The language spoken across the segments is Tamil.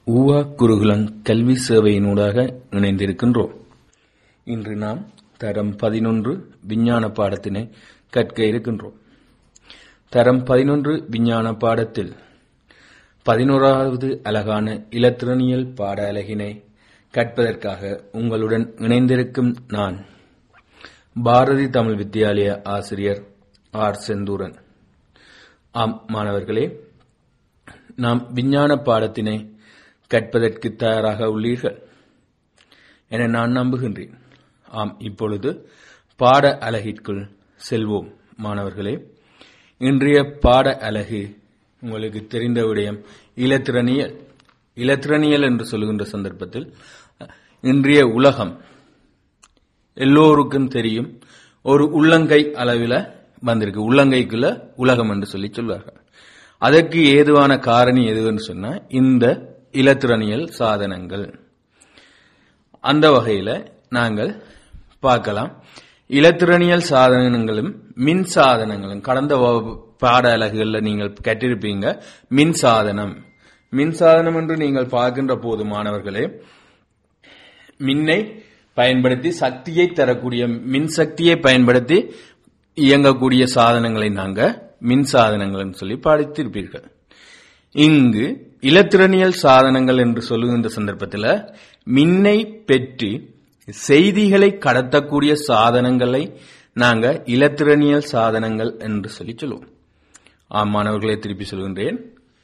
ஊவா குருகுலம் கல்வி சேவையினூடாக இணைந்திருக்கின்றோம் இன்று நாம் தரம் பதினொன்று விஞ்ஞான பாடத்தினை கற்க இருக்கின்றோம் தரம் பதினொன்று விஞ்ஞான பாடத்தில் பதினோராவது அலகான இலத்திரனியல் பாட அலகினை கற்பதற்காக உங்களுடன் இணைந்திருக்கும் நான் பாரதி தமிழ் வித்தியாலய ஆசிரியர் ஆர் செந்தூரன் ஆம் மாணவர்களே நாம் விஞ்ஞான பாடத்தினை கற்பதற்கு தயாராக உள்ளீர்கள் என நான் நம்புகின்றேன் ஆம் இப்பொழுது பாட அலகிற்குள் செல்வோம் மாணவர்களே இன்றைய பாட அலகு உங்களுக்கு தெரிந்த விடயம் இலத்திரனியல் இலத்திரனியல் என்று சொல்லுகின்ற சந்தர்ப்பத்தில் இன்றைய உலகம் எல்லோருக்கும் தெரியும் ஒரு உள்ளங்கை அளவில் வந்திருக்கு உள்ளங்கைக்குள்ள உலகம் என்று சொல்லி சொல்வார்கள் அதற்கு ஏதுவான காரணி எதுன்னு சொன்னா இந்த இலத்திரனியல் சாதனங்கள் அந்த வகையில நாங்கள் பார்க்கலாம் இலத்திரனியல் சாதனங்களும் மின் சாதனங்களும் கடந்த வ- பாட அலகுகளில் நீங்கள் கற்றிருப்பீங்க மின் சாதனம் மின் சாதனம் என்று நீங்கள் பார்க்கின்ற போது மாணவர்களே மின்னை பயன்படுத்தி சக்தியை தரக்கூடிய மின் சக்தியை பயன்படுத்தி இயங்கக்கூடிய சாதனங்களை நாங்க மின் சாதனங்கள் சொல்லி படித்திருப்பீர்கள் இங்கு இலத்திரனியல் சாதனங்கள் என்று சொல்லுகின்ற சந்தர்ப்பத்தில் மின்னை பெற்று செய்திகளை கடத்தக்கூடிய சாதனங்களை நாங்க இலத்திரனியல் சாதனங்கள் என்று சொல்லி சொல்லுவோம் ஆம் மாணவர்களை திருப்பி சொல்கின்றேன்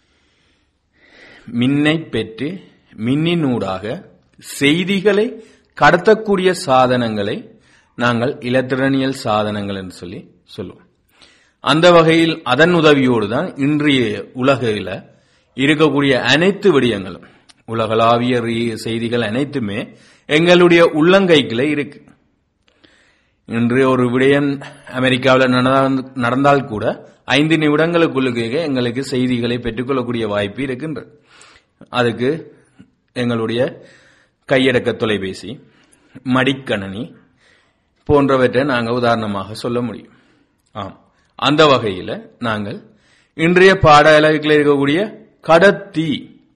மின்னை பெற்று மின்னினூடாக செய்திகளை கடத்தக்கூடிய சாதனங்களை நாங்கள் இலத்திரனியல் சாதனங்கள் என்று சொல்லி சொல்லுவோம் அந்த வகையில் அதன் உதவியோடு தான் இன்றைய உலகில் இருக்கக்கூடிய அனைத்து விடயங்களும் உலகளாவிய ரீ- செய்திகள் அனைத்துமே எங்களுடைய உள்ளங்கைக்குள்ள இருக்கு இன்று ஒரு விடயம் அமெரிக்காவில் நடந்தால் நடந்தால் கூட ஐந்து நிமிடங்களுக்குள்ளுக்கே எங்களுக்கு செய்திகளை பெற்றுக்கொள்ளக்கூடிய வாய்ப்பு இருக்கின்றது அதுக்கு எங்களுடைய கையடக்க தொலைபேசி மடிக்கணனி போன்றவற்றை நாங்கள் உதாரணமாக சொல்ல முடியும் ஆம் அந்த வகையில் நாங்கள் இன்றைய பாட அலகில் இருக்கக்கூடிய கடத்தி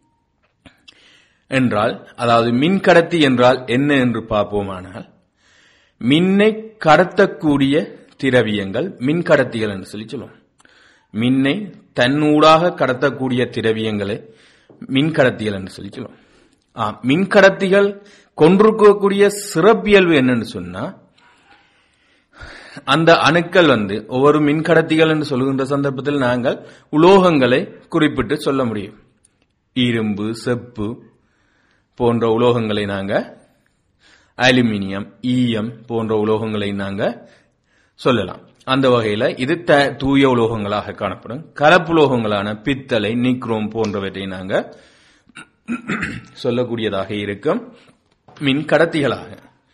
என்றால் அதாவது மின் கடத்தி என்றால் என்ன என்று பார்ப்போமானால் மின்னை கடத்தக்கூடிய திரவியங்கள் மின் கடத்திகள் என்று சொல்லி சொல்லுவோம் மின்னை தன்னூடாக கடத்தக்கூடிய திரவியங்களை மின் கடத்திகள் என்று சொல்லி சொல்லுவோம் ஆ, மின் கடத்திகள் கொண்டிருக்கக்கூடிய சிறப்பியல்பு என்னன்னு சொன்னா அந்த அணுக்கள் வந்து ஒவ்வொரு மின்கடத்திகள் என்று சொல்லுகின்ற சந்தர்ப்பத்தில் நாங்கள் உலோகங்களை குறிப்பிட்டு சொல்ல முடியும் இரும்பு செப்பு போன்ற உலோகங்களை நாங்க அலுமினியம் ஈயம் போன்ற உலோகங்களை நாங்க சொல்லலாம் அந்த வகையில இது த- தூய உலோகங்களாக காணப்படும் கலப்புலோகங்களான பித்தளை நிக்ரோம் போன்றவற்றை நாங்க சொல்லக்கூடியதாக இருக்கும் மின் கடத்திகளாக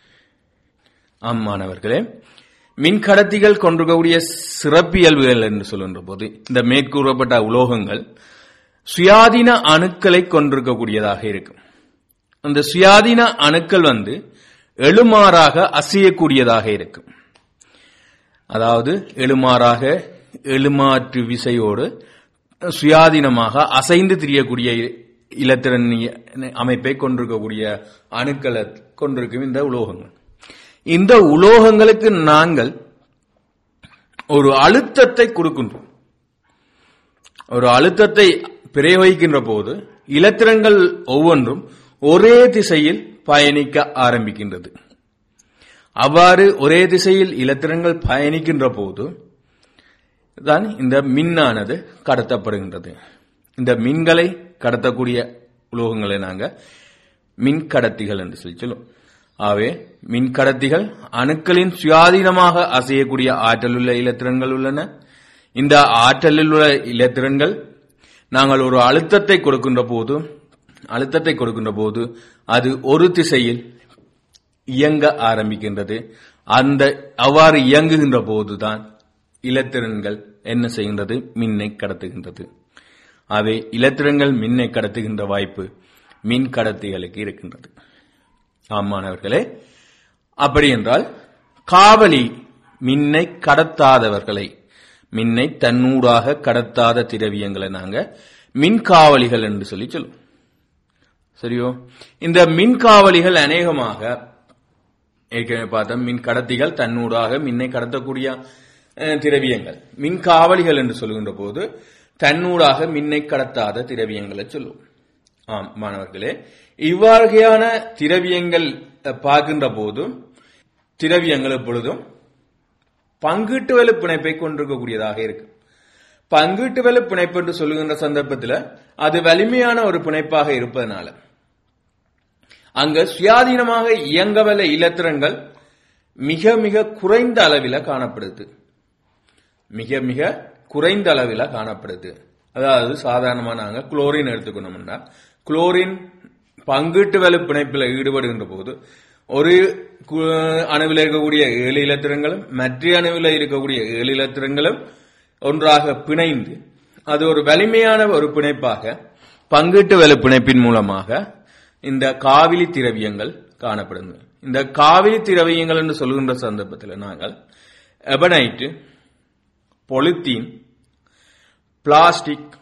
ஆம் மாணவர்களே மின் கடத்திகள் கொண்டிருக்கக்கூடிய சிறப்பியல்புகள் என்று சொல்கின்ற போது இந்த மேற்கூறப்பட்ட உலோகங்கள் சுயாதீன அணுக்களை கொண்டிருக்கக்கூடியதாக இருக்கும் அந்த சுயாதீன அணுக்கள் வந்து எழுமாறாக அசையக்கூடியதாக இருக்கும் அதாவது எழுமாறாக எழுமாற்று விசையோடு சுயாதீனமாக அசைந்து திரியக்கூடிய இலத்திரன் அமைப்பை கொண்டிருக்கக்கூடிய அணுக்களை கொண்டிருக்கும் இந்த உலோகங்கள் இந்த உலோகங்களுக்கு நாங்கள் ஒரு அழுத்தத்தை கொடுக்கின்றோம் ஒரு அழுத்தத்தை பிரயோகிக்கின்ற போது இலத்திரங்கள் ஒவ்வொன்றும் ஒரே திசையில் பயணிக்க ஆரம்பிக்கின்றது அவ்வாறு ஒரே திசையில் இலத்திரங்கள் பயணிக்கின்ற போது தான் இந்த மின்னானது கடத்தப்படுகின்றது இந்த மின்களை கடத்தக்கூடிய உலோகங்களை நாங்க மின் கடத்திகள் என்று சொல்லி சொல்லுவோம் ஆகவே மின் கடத்திகள் அணுக்களின் சுயாதீனமாக அசையக்கூடிய ஆற்றலுள்ள இலத்திரன்கள் உள்ளன இந்த ஆற்றலில் உள்ள இலத்திரன்கள் நாங்கள் ஒரு அழுத்தத்தை கொடுக்கின்ற போது அழுத்தத்தை கொடுக்கின்ற போது அது ஒரு திசையில் இயங்க ஆரம்பிக்கின்றது அந்த அவ்வாறு இயங்குகின்ற போதுதான் இலத்திரன்கள் என்ன செய்கின்றது மின்னை கடத்துகின்றது அவை இலத்திரன்கள் மின்னை கடத்துகின்ற வாய்ப்பு மின் கடத்திகளுக்கு இருக்கின்றது ஆமானவர்களே அப்படி என்றால் காவலி மின்னை கடத்தாதவர்களை மின்னை தன்னூடாக கடத்தாத திரவியங்களை நாங்க மின்காவலிகள் என்று சொல்லி சொல்லுவோம் சரியோ இந்த மின்காவலிகள் அநேகமாக ஏற்கனவே பார்த்தோம் மின் கடத்திகள் தன்னூடாக மின்னை கடத்தக்கூடிய அஹ், திரவியங்கள் மின் காவலிகள் என்று சொல்லுகின்ற போது தன்னூடாக மின்னை கடத்தாத திரவியங்களை சொல்லுவோம் ஆம் மாணவர்களே இவ்வாறுகையான திரவியங்கள் அஹ், பார்க்கின்ற போது திரவியங்கள் எப்பொழுதும் பங்கீட்டு வலு பிணைப்பை கொண்டிருக்கக்கூடியதாக இருக்கு பங்கீட்டு வலு பிணைப்பு என்று சொல்லுகின்ற சந்தர்ப்பத்தில் அது வலிமையான ஒரு பிணைப்பாக இருப்பதனால அங்க சுயாதீனமாக இயங்கவல்ல இலத்திரங்கள் மிக மிக குறைந்த அளவில் காணப்படுது மிக மிக குறைந்த அளவில் காணப்படுது அதாவது சாதாரணமா நாங்க குளோரின் எடுத்துக்கணும்னா குளோரின் பங்கீட்டு வலு பிணைப்பில் ஈடுபடுகின்ற போது ஒரு கு- அணுவில் இருக்கக்கூடிய ஏழு இலத்திரங்களும் மற்ற அணுவில் இருக்கக்கூடிய ஏழு இலத்திரங்களும் ஒன்றாக பிணைந்து அது ஒரு வலிமையான ஒரு பிணைப்பாக பங்கீட்டு வலு பிணைப்பின் மூலமாக இந்த காவிலி திரவியங்கள் காணப்படுது இந்த காவிலி திரவியங்கள் என்று சொல்கின்ற சந்தர்ப்பத்தில் நாங்கள் எபனைட்டு பொலித்தீன் பிளாஸ்டிக்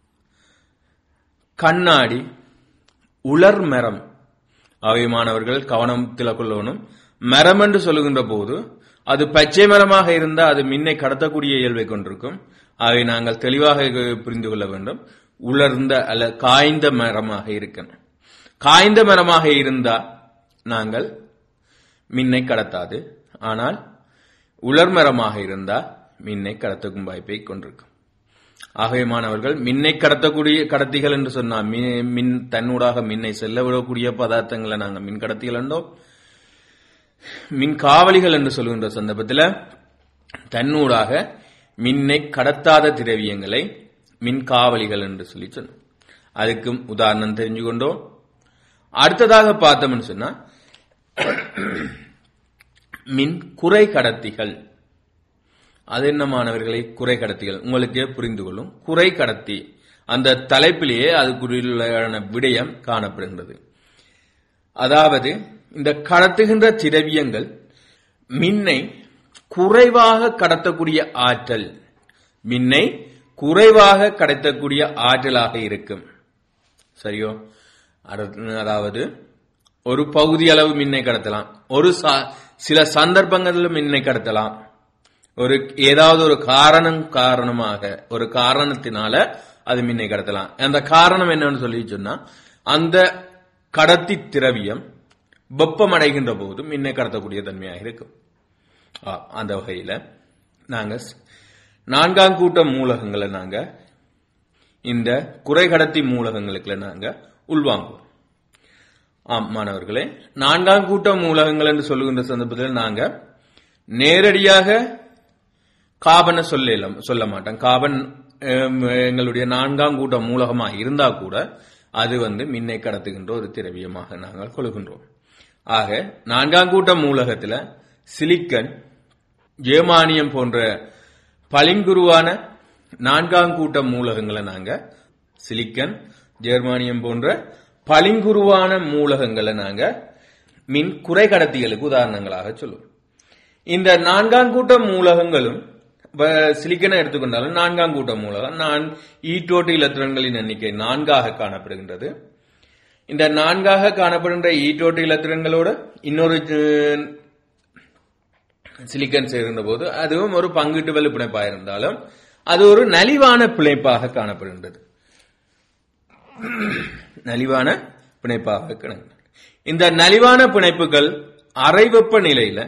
கண்ணாடி உலர் மரம் அவை மாணவர்கள் கவனத்தில் கொள்ளணும் மரம் என்று சொல்லுகின்ற போது அது பச்சை மரமாக இருந்தால் அது மின்னை கடத்தக்கூடிய இயல்பை கொண்டிருக்கும் அதை நாங்கள் தெளிவாக புரிந்து கொள்ள வேண்டும் உலர்ந்த அல்ல காய்ந்த மரமாக இருக்கணும் காய்ந்த மரமாக இருந்தால் நாங்கள் மின்னை கடத்தாது ஆனால் உலர் மரமாக இருந்தால் மின்னை கடத்தக்கும் வாய்ப்பை கொண்டிருக்கும் ஆகவே மாணவர்கள் மின்னை கடத்தக்கூடிய கடத்திகள் என்று சொன்னால் மி- மின் தன்னூடாக மின்னை செல்ல விடக்கூடிய பதார்த்தங்களை நாங்கள் மின் கடத்திகள் என்றோம் மின் காவலிகள் என்று சொல்லுகின்ற சந்தர்ப்பத்தில் தன்னூடாக மின்னை கடத்தாத திரவியங்களை மின் காவலிகள் என்று சொல்லி சொன்னோம் அதுக்கும் உதாரணம் தெரிஞ்சு கொண்டோம் அடுத்ததாக பார்த்தோம்னு சொன்னா மின் குறை கடத்திகள் அது என்ன மாணவர்களை குறை கடத்திகள் உங்களுக்கே புரிந்து கொள்ளும் குறை கடத்தி அந்த தலைப்பிலேயே அதுக்குரிய விடயம் காணப்படுகின்றது அதாவது இந்த கடத்துகின்ற திரவியங்கள் மின்னை குறைவாக கடத்தக்கூடிய ஆற்றல் மின்னை குறைவாக கடத்தக்கூடிய ஆற்றலாக இருக்கும் சரியோ அடுத்து- அதாவது ஒரு பகுதி அளவு மின்னை கடத்தலாம் ஒரு ச- சில சந்தர்ப்பங்களிலும் மின்னை கடத்தலாம் ஒரு ஏதாவது ஒரு காரணம் காரணமாக ஒரு காரணத்தினால அது மின்னை கடத்தலாம் அந்த காரணம் என்னன்னு சொல்லி சொன்னா அந்த கடத்தி திரவியம் வெப்பம் அடைகின்ற போது மின்னை கடத்தக்கூடிய தன்மையாக இருக்கும் ஆ, அந்த வகையில நாங்க ஸ்- நான்காம் கூட்ட மூலகங்களை நாங்க இந்த குறைகடத்தி மூலகங்களுக்குள்ள நாங்க உள்வாங்குவோம் ஆம் மாணவர்களே நான்காம் கூட்ட மூலகங்கள் என்று சொல்லுகின்ற சந்தர்ப்பத்தில் நாங்க நேரடியாக காபனை சொல்ல சொல்ல மாட்டோம் காபன் ஹம், எங்களுடைய நான்காம் கூட்ட மூலகமாக இருந்தா கூட அது வந்து மின்னை கடத்துகின்ற ஒரு திரவியமாக நாங்கள் கொள்கின்றோம் ஆக நான்காம் கூட்ட மூலகத்துல சிலிக்கன் ஜேமானியம் போன்ற பளிங்குருவான நான்காம் கூட்ட மூலகங்களை நாங்க சிலிக்கன் ஜெர்மானியம் போன்ற பளிங்குருவான மூலகங்களை நாங்க மின் குறை கடத்திகளுக்கு உதாரணங்களாக சொல்லுவோம் இந்த நான்காம் கூட்ட மூலகங்களும் இப்ப சிலிக்கனை எடுத்துக்கொண்டாலும் நான்காம் கூட்ட மூலகம் நான் ஈட்டோட்டு இலத்திரன்களின் எண்ணிக்கை நான்காக காணப்படுகின்றது இந்த நான்காக காணப்படுகின்ற ஈட்டோட்டு இலத்திரன்களோடு இன்னொரு அஹ், சிலிக்கன் சேர்கின்ற போது அதுவும் ஒரு பங்கீட்டு வலு பிணைப்பாக இருந்தாலும் அது ஒரு நலிவான பிணைப்பாக காணப்படுகின்றது நலிவான பிணைப்பாக காணப்படுகிறது. இந்த நலிவான பிணைப்புகள் அறை வெப்ப நிலையில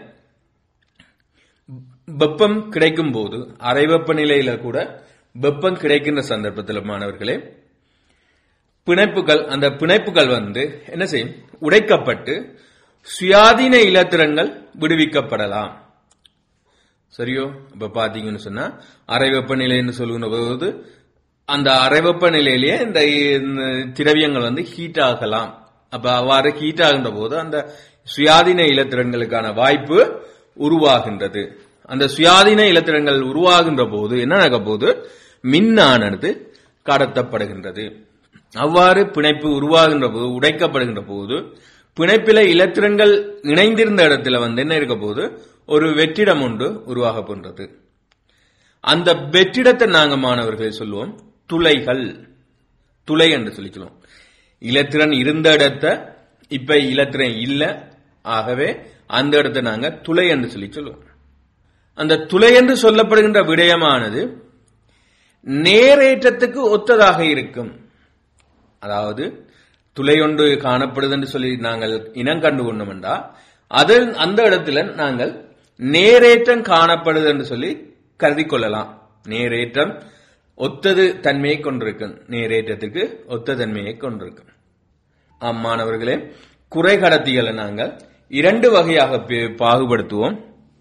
வெப்பம் கிடைக்கும் போது அறை வெப்ப நிலையில கூட வெப்பம் கிடைக்கின்ற சந்தர்ப்பத்தில் மாணவர்களே பிணைப்புகள் அந்த பிணைப்புகள் வந்து என்ன செய்யும் உடைக்கப்பட்டு சுயாதீன இலத்திரங்கள் விடுவிக்கப்படலாம் சரியோ இப்ப பாத்தீங்கன்னு சொன்னா அறை வெப்பநிலைன்னு சொல்லுகிற போது அந்த அறை வெப்பநிலையிலேயே இந்த இந்த திரவியங்கள் வந்து ஹீட் ஆகலாம் அப்ப அவ்வாறு ஹீட் ஆகின்ற போது அந்த சுயாதீன இலத்திரன்களுக்கான வாய்ப்பு உருவாகின்றது அந்த சுயாதீன இலத்திரங்கள் உருவாகின்ற போது என்ன நடக்க போது மின்னானது கடத்தப்படுகின்றது அவ்வாறு பிணைப்பு உருவாகின்ற போது உடைக்கப்படுகின்ற போது பிணைப்பில இலத்திரங்கள் இணைந்திருந்த இடத்துல வந்து என்ன இருக்க போது ஒரு வெற்றிடம் ஒன்று உருவாக போன்றது அந்த வெற்றிடத்தை நாங்க மாணவர்களை சொல்லுவோம் துளைகள் துளை என்று சொல்லி சொல்லுவோம் இலத்திரன் இருந்த இடத்த இப்ப இலத்திரன் இல்ல ஆகவே அந்த இடத்தை நாங்க துளை என்று சொல்லி சொல்லுவோம் அந்த துளை என்று சொல்லப்படுகின்ற விடயமானது நேரேற்றத்துக்கு ஒத்ததாக இருக்கும் அதாவது துளை ஒன்று காணப்படுது என்று சொல்லி நாங்கள் இனம் கண்டு கொண்டோம் என்றா அது அந்த இடத்துல நாங்கள் நேரேற்றம் காணப்படுது என்று சொல்லி கருதி கொள்ளலாம் நேரேற்றம் ஒத்தது தன்மையை கொண்டிருக்கும் நேரேற்றத்துக்கு ஒத்த தன்மையை கொண்டிருக்கும் அம்மாணவர்களே குறைகடத்திகளை நாங்கள் இரண்டு வகையாக பே- பாகுபடுத்துவோம்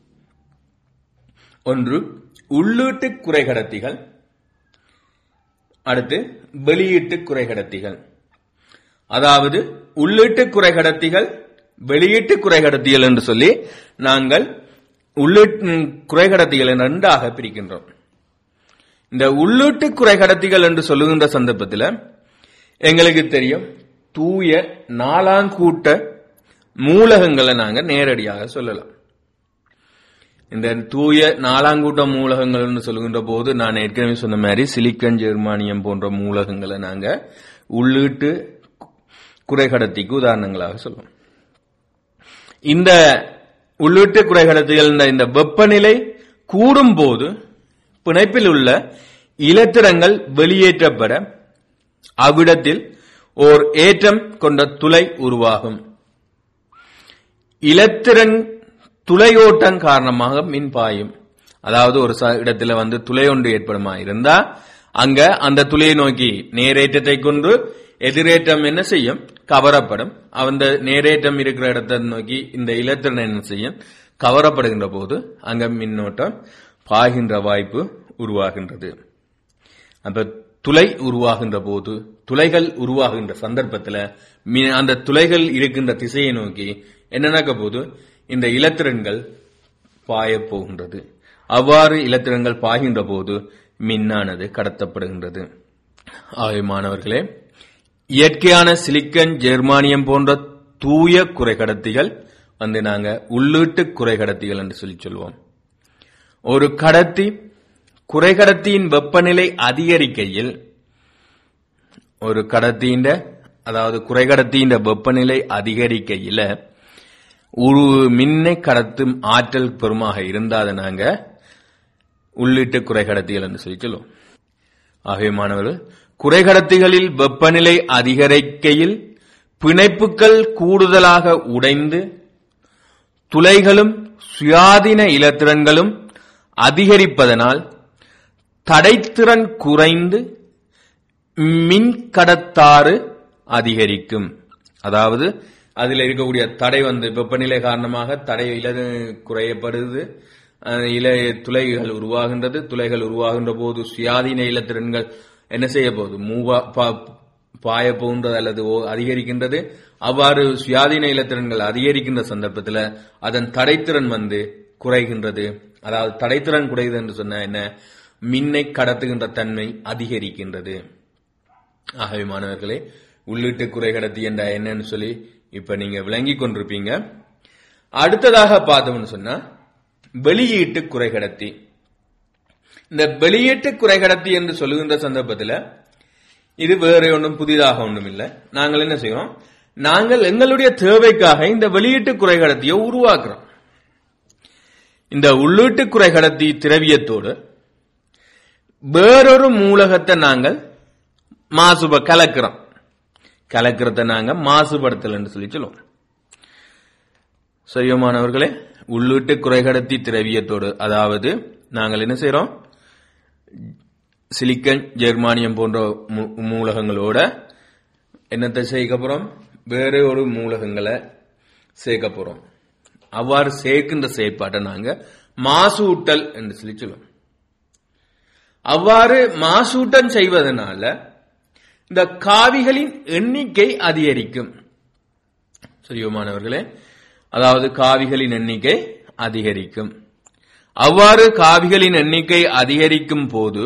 ஒன்று உள்ளீட்டு குறைகடத்திகள் அடுத்து வெளியீட்டு குறைகடத்திகள் அதாவது உள்ளீட்டு குறைகடத்திகள் வெளியீட்டு குறைகடத்திகள் என்று சொல்லி நாங்கள் உள்ளீட்டு குறைகடத்திகளை ரெண்டாக பிரிக்கின்றோம் இந்த உள்ளீட்டு குறைகடத்திகள் என்று சொல்லுகின்ற சந்தர்ப்பத்தில் எங்களுக்கு தெரியும் தூய நாலாங்கூட்ட மூலகங்களை நாங்க நேரடியாக சொல்லலாம் இந்த தூய நாலாங்கூட்ட மூலகங்கள்னு சொல்லுகின்ற போது நான் ஏற்கனவே சொன்ன மாதிரி சிலிக்கன் ஜெர்மானியம் போன்ற மூலகங்களை நாங்க உள்ளீட்டு குறைகடத்திக்கு உதாரணங்களாக சொல்லுவோம் இந்த உள்ளீட்டு குறைகடத்திகள் இந்த- இந்த வெப்பநிலை கூடும் போது பிணைப்பில் உள்ள இலத்திரங்கள் வெளியேற்றப்பட அவ்விடத்தில் ஓர் ஏற்றம் கொண்ட துளை உருவாகும் இலத்திரன் துளையோட்டம் காரணமாக மின் பாயும் அதாவது ஒரு ச- இடத்துல வந்து துளை ஒன்று ஏற்படுமா இருந்தா அங்க அந்த துளையை நோக்கி நேரேற்றத்தை கொண்டு எதிரேற்றம் என்ன செய்யும் கவரப்படும் அந்த நேரேற்றம் இருக்கிற இடத்தை நோக்கி இந்த இலத்திரன் என்ன செய்யும் கவரப்படுகின்ற போது அங்க மின்னோட்டம் பாய்கின்ற வாய்ப்பு உருவாகின்றது அப்ப துளை உருவாகின்ற போது துளைகள் உருவாகின்ற சந்தர்ப்பத்தில் மி- அந்த துளைகள் இருக்கின்ற திசையை நோக்கி என்ன நடக்க போது இந்த இலத்திரன்கள் பாயப் போகின்றது அவ்வாறு இலத்திரன்கள் பாய்கின்ற போது மின்னானது கடத்தப்படுகின்றது ஆகவே மாணவர்களே இயற்கையான சிலிக்கன் ஜெர்மானியம் போன்ற தூய குறைகடத்திகள் வந்து நாங்க உள்ளீட்டு குறைகடத்திகள் என்று சொல்லி சொல்லுவோம் ஒரு கடத்தி குறைகடத்தியின் வெப்பநிலை அதிகரிக்கையில் ஒரு கடத்தியின் அதாவது குறைகடத்தியின் வெப்பநிலை அதிகரிக்கையில ஒரு மின்னை கடத்தும் ஆற்றல் பெருமாக இருந்தாத நாங்க உள்ளிட்டு குறைகடத்திகள் என்று சொல்லி சொல்லுவோம் ஆகவே மாணவர்கள் குறைகடத்திகளில் வெப்பநிலை அதிகரிக்கையில் பிணைப்புகள் கூடுதலாக உடைந்து துளைகளும் சுயாதீன இலத்திரன்களும் அதிகரிப்பதனால் தடைத்திறன் குறைந்து மின் கடத்தாறு அதிகரிக்கும் அதாவது அதில் இருக்கக்கூடிய தடை வந்து வெப்பநிலை காரணமாக தடை இல குறையப்படுது அஹ் இல துளைகள் உருவாகின்றது துளைகள் உருவாகின்ற போது சுயாதீன இலத்திறன்கள் என்ன செய்ய போகுது மூவா பா- பாய போகின்றது அல்லது ஓ- அதிகரிக்கின்றது அவ்வாறு சுயாதீன இலத்திறன்கள் அதிகரிக்கின்ற சந்தர்ப்பத்தில் அதன் தடைத்திறன் வந்து குறைகின்றது அதாவது தடைத்திறன் குறையுது என்று சொன்ன என்ன மின்னை கடத்துகின்ற தன்மை அதிகரிக்கின்றது ஆகவே மாணவர்களே உள்ளீட்டு குறைகடத்தி என்ற என்னன்னு சொல்லி இப்ப நீங்க விளங்கி கொண்டிருப்பீங்க அடுத்ததாக பார்த்தோம்னு சொன்னா வெளியீட்டு குறைகடத்தி இந்த வெளியீட்டு குறைகடத்தி என்று சொல்லுகின்ற சந்தர்ப்பத்தில் இது வேற ஒன்றும் புதிதாக ஒன்றும் இல்லை நாங்கள் என்ன செய்யறோம் நாங்கள் எங்களுடைய தேவைக்காக இந்த வெளியீட்டு குறைகடத்தியை உருவாக்குறோம் இந்த உள்ளீட்டு குறைகடத்தி திரவியத்தோடு வேறொரு மூலகத்தை நாங்கள் மாசுப கலக்கிறோம் கலக்கிறத நாங்க மாசுபடுத்தல் என்று சொல்லி சொல்லுவோம் சரியமானவர்களே உள்ளீட்டு குறைகடத்தி திரவியத்தோடு அதாவது நாங்கள் என்ன செய்றோம் சிலிக்கன் ஜெர்மானியம் போன்ற மூ- மூலகங்களோட என்னத்தை சேர்க்க போறோம் வேற ஒரு மூலகங்களை சேர்க்க போறோம் அவ்வாறு சேர்க்கின்ற செயற்பாட்டை நாங்க மாசூட்டல் என்று சொல்லி சொல்லுவோம் அவ்வாறு மாசூட்டம் செய்வதனால இந்த காவிகளின் எண்ணிக்கை அதிகரிக்கும் சரியோ மாணவர்களே அதாவது காவிகளின் எண்ணிக்கை அதிகரிக்கும் அவ்வாறு காவிகளின் எண்ணிக்கை அதிகரிக்கும் போது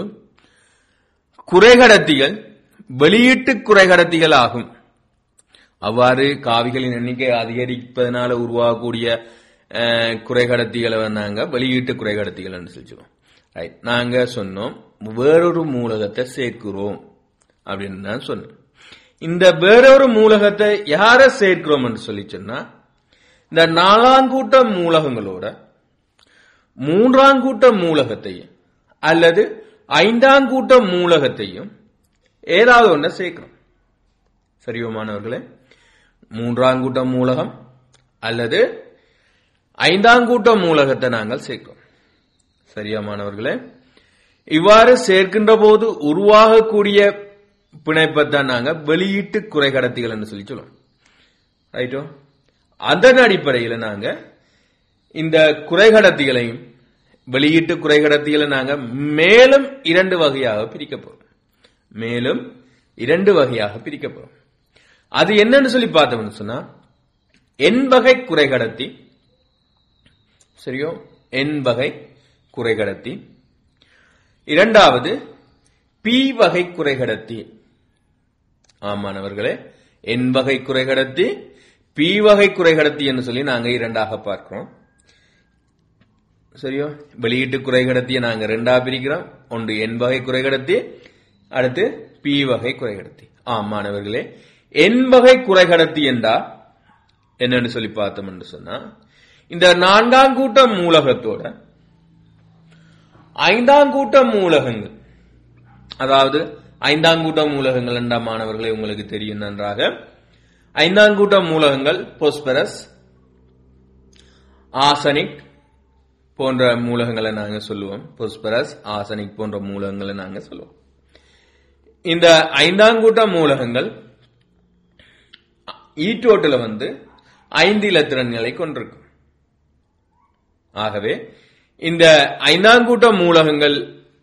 குறைகடத்திகள் வெளியீட்டு குறைகடத்திகள் ஆகும் அவ்வாறு காவிகளின் எண்ணிக்கை அதிகரிப்பதனால உருவாகக்கூடிய அஹ், குறைகடத்திகளை வந்து நாங்க வெளியீட்டு குறைகடத்திகள் என்று சொல்லுவோம் ரைட் நாங்க சொன்னோம் வேறொரு மூலகத்தை சேர்க்கிறோம் அப்படின்னு தான் சொன்னோம் இந்த வேறொரு மூலகத்தை யார சேர்க்கிறோம் என்று சொல்லி சொன்னா இந்த நாலாங்கூட்ட மூலகங்களோட மூன்றாங்கூட்ட மூலகத்தையும் அல்லது ஐந்தாங்கூட்ட மூலகத்தையும் ஏதாவது ஒன்றை சேர்க்கிறோம் சரியோ மாணவர்களே மூன்றாங்கூட்ட மூலகம் அல்லது ஐந்தாங்கூட்ட மூலகத்தை நாங்கள் சேர்க்கிறோம் சரியா மாணவர்களே இவ்வாறு சேர்க்கின்ற போது உருவாகக்கூடிய பிணைப்பைத்தான் நாங்க வெளியீட்டு குறைகடத்திகள் என்று சொல்லி சொல்லுவோம் ரைட்டோ அதன் அடிப்படையில் நாங்க இந்த குறைகடத்திகளையும் வெளியீட்டு குறைகடத்திகளை நாங்க மேலும் இரண்டு வகையாக பிரிக்க போறோம் மேலும் இரண்டு வகையாக பிரிக்க போறோம் அது என்னன்னு சொல்லி பார்த்தோம்னு சொன்னா என் வகை குறைகடத்தி சரியோ என் வகை குறைகடத்தி இரண்டாவது பி வகை குறைகடத்தி ஆமானவர்களே என் வகை குறைகடத்தி பி வகை குறைகடத்தி என்று சொல்லி நாங்க இரண்டாக பார்க்கிறோம் சரியோ வெளியீட்டு குறைகடத்தியை நாங்க ரெண்டா பிரிக்கிறோம் ஒன்று என் வகை குறைகடத்தி அடுத்து பி வகை குறைகடத்தி ஆமானவர்களே என் வகை குறைகடத்தி என்றா என்னன்னு சொல்லி பார்த்தோம் என்று சொன்னா இந்த நான்காம் கூட்ட மூலகத்தோட ஐந்தாம் கூட்ட மூலகங்கள் அதாவது ஐந்தாம் கூட்ட மூலகங்கள் என்ற மாணவர்களை உங்களுக்கு தெரியும் நன்றாக ஐந்தாம் கூட்ட மூலகங்கள் பொஸ்பரஸ் ஆசனிக் போன்ற மூலகங்களை நாங்க சொல்லுவோம் பொஸ்பரஸ் ஆசனிக் போன்ற மூலகங்களை நாங்க சொல்லுவோம் இந்த ஐந்தாம் கூட்ட மூலகங்கள் ஈட்டோட்டுல வந்து ஐந்து இலத்திரன்களை கொண்டிருக்கும் ஆகவே இந்த ஐந்தாங்கூட்ட மூலகங்கள்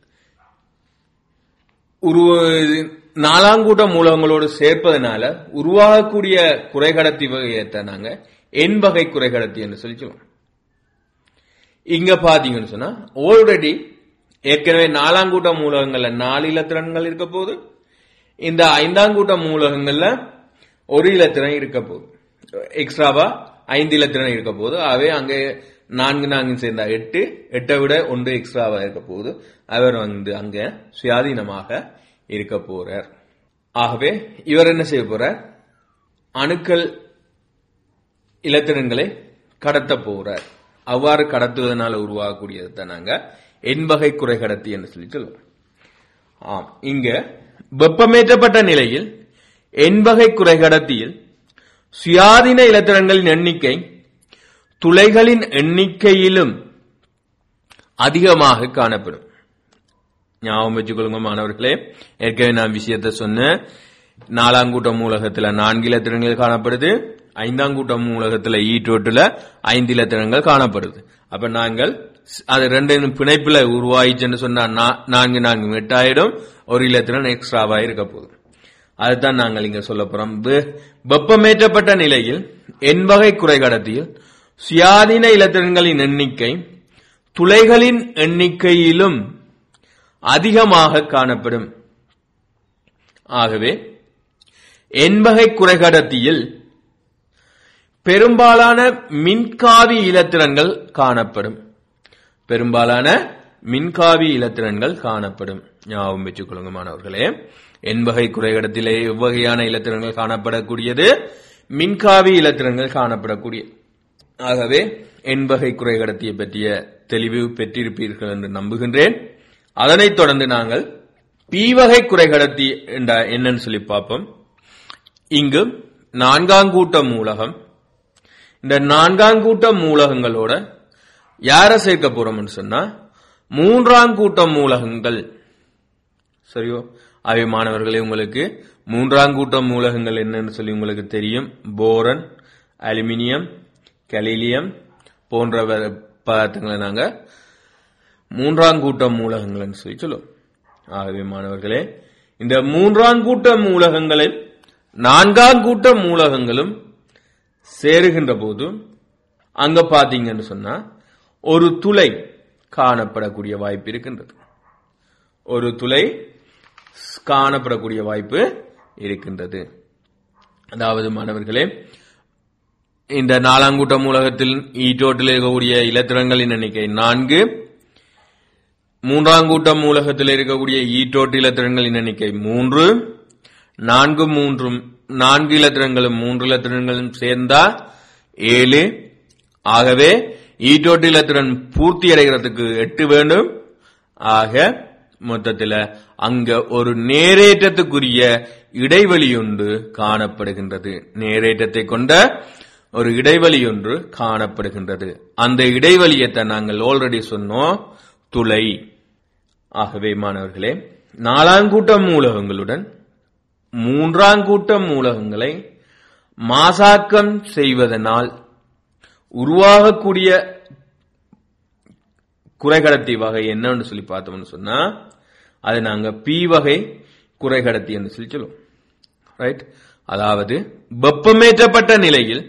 உருவ நாலாங்கூட்ட மூலகங்களோடு சேர்ப்பதனால உருவாகக்கூடிய குறைகடத்தி வகையத்தை நாங்க என் வகை குறைகடத்தி என்று சொல்லி சொல்லுவோம் இங்க பாத்தீங்கன்னு சொன்னா ஆல்ரெடி ஏற்கனவே நாலாங்கூட்ட மூலகங்கள்ல நாலு இலத்திரன்கள் இருக்க போது இந்த ஐந்தாங்கூட்ட மூலகங்கள்ல ஒரு இலத்திரன் இருக்க போகுது எக்ஸ்ட்ராவா ஐந்து இலத்திரன் இருக்க போகுது ஆகவே அங்கே நான்கு நான்கு சேர்ந்தா எட்டு எட்டை விட ஒன்று எக்ஸ்ட்ராவா இருக்க போகுது அவர் வந்து அங்க சுயாதீனமாக இருக்க போறார் ஆகவே இவர் என்ன செய்ய போறார் அணுக்கள் இலத்திரன்களை கடத்த போறார் அவ்வாறு கடத்துவதனால உருவாகக்கூடியது தான் நாங்க எண்வகை குறை கடத்தி என்று சொல்லி சொல்லுவோம் ஆம் இங்க வெப்பமேற்றப்பட்ட நிலையில் எண்வகை குறை கடத்தியில் சுயாதீன இலத்திரன்களின் எண்ணிக்கை துளைகளின் எண்ணிக்கையிலும் அதிகமாக காணப்படும் ஞாபகம் வச்சுக்கொள்ளுங்க மாணவர்களே ஏற்கனவே நான் விஷயத்தை சொன்னேன் நாலாம் கூட்ட மூலகத்துல நான்கு இலத்திரங்கள் காணப்படுது ஐந்தாம் கூட்ட மூலகத்துல ஈட்டோட்டுல ஐந்து இலத்திரங்கள் காணப்படுது அப்ப நாங்கள் அது ரெண்டு பிணைப்புல உருவாயிச்சுன்னு சொன்னா நான்கு நான்கு எட்டாயிரம் ஒரு இலத்திரன் எக்ஸ்ட்ராவா இருக்க போகுது அதுதான் நாங்கள் இங்க சொல்ல போறோம் வெப்பமேற்றப்பட்ட நிலையில் எண்வகை குறைகடத்தியில் சுயாதீன இலத்திரன்களின் எண்ணிக்கை துளைகளின் எண்ணிக்கையிலும் அதிகமாக காணப்படும் ஆகவே எண்வகை குறைகடத்தியில் பெரும்பாலான மின்காவி இலத்திரன்கள் காணப்படும் பெரும்பாலான மின்காவி இலத்திரன்கள் காணப்படும் ஞாபகம் வச்சுக் கொள்ளுங்க மாணவர்களே எண்வகை குறைகடத்திலே எவ்வகையான இலத்திரன்கள் காணப்படக்கூடியது மின்காவி இலத்திரன்கள் காணப்படக்கூடிய ஆகவே எண்வகை குறைகடத்தியை பற்றிய தெளிவு பெற்றிருப்பீர்கள் என்று நம்புகின்றேன் அதனைத் தொடர்ந்து நாங்கள் பி வகை குறைகடத்தி என்ற என்னன்னு சொல்லி பார்ப்போம் இங்கு நான்காம் கூட்ட மூலகம் இந்த நான்காம் கூட்ட மூலகங்களோட யார சேர்க்க போறோம்னு சொன்னா மூன்றாம் கூட்ட மூலகங்கள் சரியோ அவை மாணவர்களே உங்களுக்கு மூன்றாம் கூட்ட மூலகங்கள் என்னன்னு சொல்லி உங்களுக்கு தெரியும் போரன் அலுமினியம் கலீலியம் போன்ற பதார்த்தங்களை நாங்க மூன்றாம் கூட்ட மூலகங்கள் சொல்லி சொல்லுவோம் ஆகவே மாணவர்களே இந்த மூன்றாம் கூட்ட மூலகங்களில் நான்காம் கூட்ட மூலகங்களும் சேருகின்ற போது அங்க பாத்தீங்கன்னு சொன்னா ஒரு துளை காணப்படக்கூடிய வாய்ப்பு இருக்கின்றது ஒரு துளை காணப்படக்கூடிய வாய்ப்பு இருக்கின்றது அதாவது மாணவர்களே இந்த நாலாங்கூட்ட மூலகத்தில் ஈட்டோட்டில் இருக்கக்கூடிய இலத்திரங்களின் எண்ணிக்கை நான்கு மூன்றாம் கூட்ட மூலகத்தில் இருக்கக்கூடிய ஈட்டோட்டு இலத்திரன்களின் எண்ணிக்கை மூன்று நான்கு மூன்றும் நான்கு இலத்திரங்களும் மூன்று இலத்திரங்களும் சேர்ந்தா ஏழு ஆகவே ஈட்டோட்டு இலத்திரன் பூர்த்தி அடைகிறதுக்கு எட்டு வேண்டும் ஆக மொத்தத்தில் அங்க ஒரு நேரேற்றத்துக்குரிய இடைவெளி ஒன்று காணப்படுகின்றது நேரேற்றத்தை கொண்ட ஒரு இடைவெளி ஒன்று காணப்படுகின்றது அந்த இடைவெளியத்தை நாங்கள் ஆல்ரெடி சொன்னோம் துளை ஆகவே மாணவர்களே நாலாங்கூட்ட மூலகங்களுடன் மூன்றாங்கூட்ட மூலகங்களை மாசாக்கம் செய்வதனால் உருவாகக்கூடிய குறைகடத்தி வகை என்னன்னு சொல்லி பார்த்தோம்னு சொன்னா அது நாங்க பி வகை குறைகடத்தி என்று சொல்லி சொல்லுவோம் ரைட் அதாவது வெப்பமேற்றப்பட்ட நிலையில்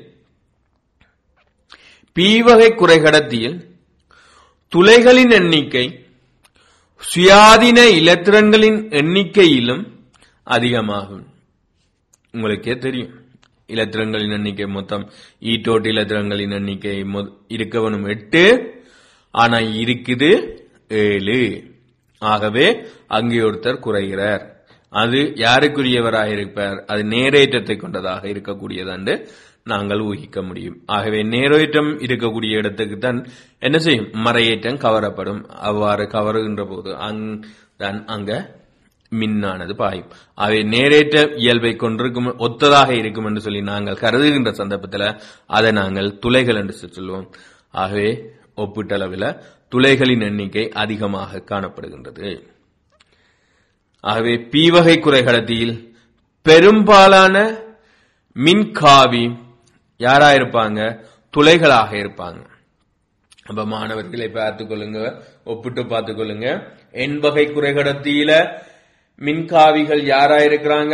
பி வகை குறைகடத்தியில் துளைகளின் எண்ணிக்கை சுயாதீன இலத்திரன்களின் எண்ணிக்கையிலும் அதிகமாகும் உங்களுக்கே தெரியும் இலத்திரங்களின் எண்ணிக்கை மொத்தம் ஈட்டோட்டு இலத்திரங்களின் எண்ணிக்கை மொ- இருக்கவனும் எட்டு ஆனா இருக்குது ஏழு ஆகவே அங்கே ஒருத்தர் குறைகிறார் அது யாருக்குரியவராக இருப்பார் அது நேரேற்றத்தை கொண்டதாக இருக்கக்கூடியதாண்டு நாங்கள் ஊகிக்க முடியும் ஆகவே நேரேற்றம் இருக்கக்கூடிய இடத்துக்கு தான் என்ன செய்யும் மறையேற்றம் கவரப்படும் அவ்வாறு கவருகின்ற போது அங் தான் அங்க மின்னானது பாயும் அவை நேரேற்ற இயல்பை கொண்டிருக்கும் ஒத்ததாக இருக்கும் என்று சொல்லி நாங்கள் கருதுகின்ற சந்தர்ப்பத்தில் அதை நாங்கள் துளைகள் என்று சொல்லுவோம் ஆகவே ஒப்பீட்டளவில் துளைகளின் எண்ணிக்கை அதிகமாக காணப்படுகின்றது ஆகவே பி வகை குறைகடத்தியில் பெரும்பாலான மின்காவி யாரா இருப்பாங்க துளைகளாக இருப்பாங்க அப்ப மாணவர்களை பார்த்துக் கொள்ளுங்க ஒப்பிட்டு பார்த்துக் கொள்ளுங்க என் வகை குறைகடத்தியில மின்காவிகள் யாரா இருக்கிறாங்க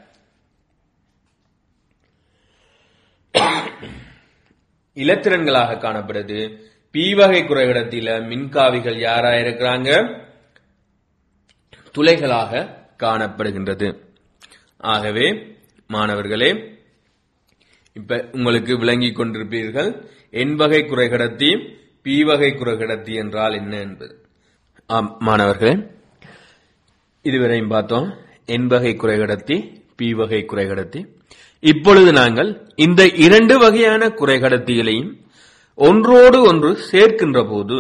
இலத்திரன்களாக காணப்படுது பி வகை குறைகடத்தில மின்காவிகள் யாரா இருக்கிறாங்க துளைகளாக காணப்படுகின்றது ஆகவே மாணவர்களே இப்ப உங்களுக்கு விளங்கிக் கொண்டிருப்பீர்கள் என் வகை குறைகடத்தி பி வகை குறைகடத்தி என்றால் என்ன என்பது ஆம் மாணவர்களே இதுவரையும் பார்த்தோம் என் வகை குறைகடத்தி பி வகை குறைகடத்தி இப்பொழுது நாங்கள் இந்த இரண்டு வகையான குறைகடத்திகளையும் ஒன்றோடு ஒன்று சேர்க்கின்ற போது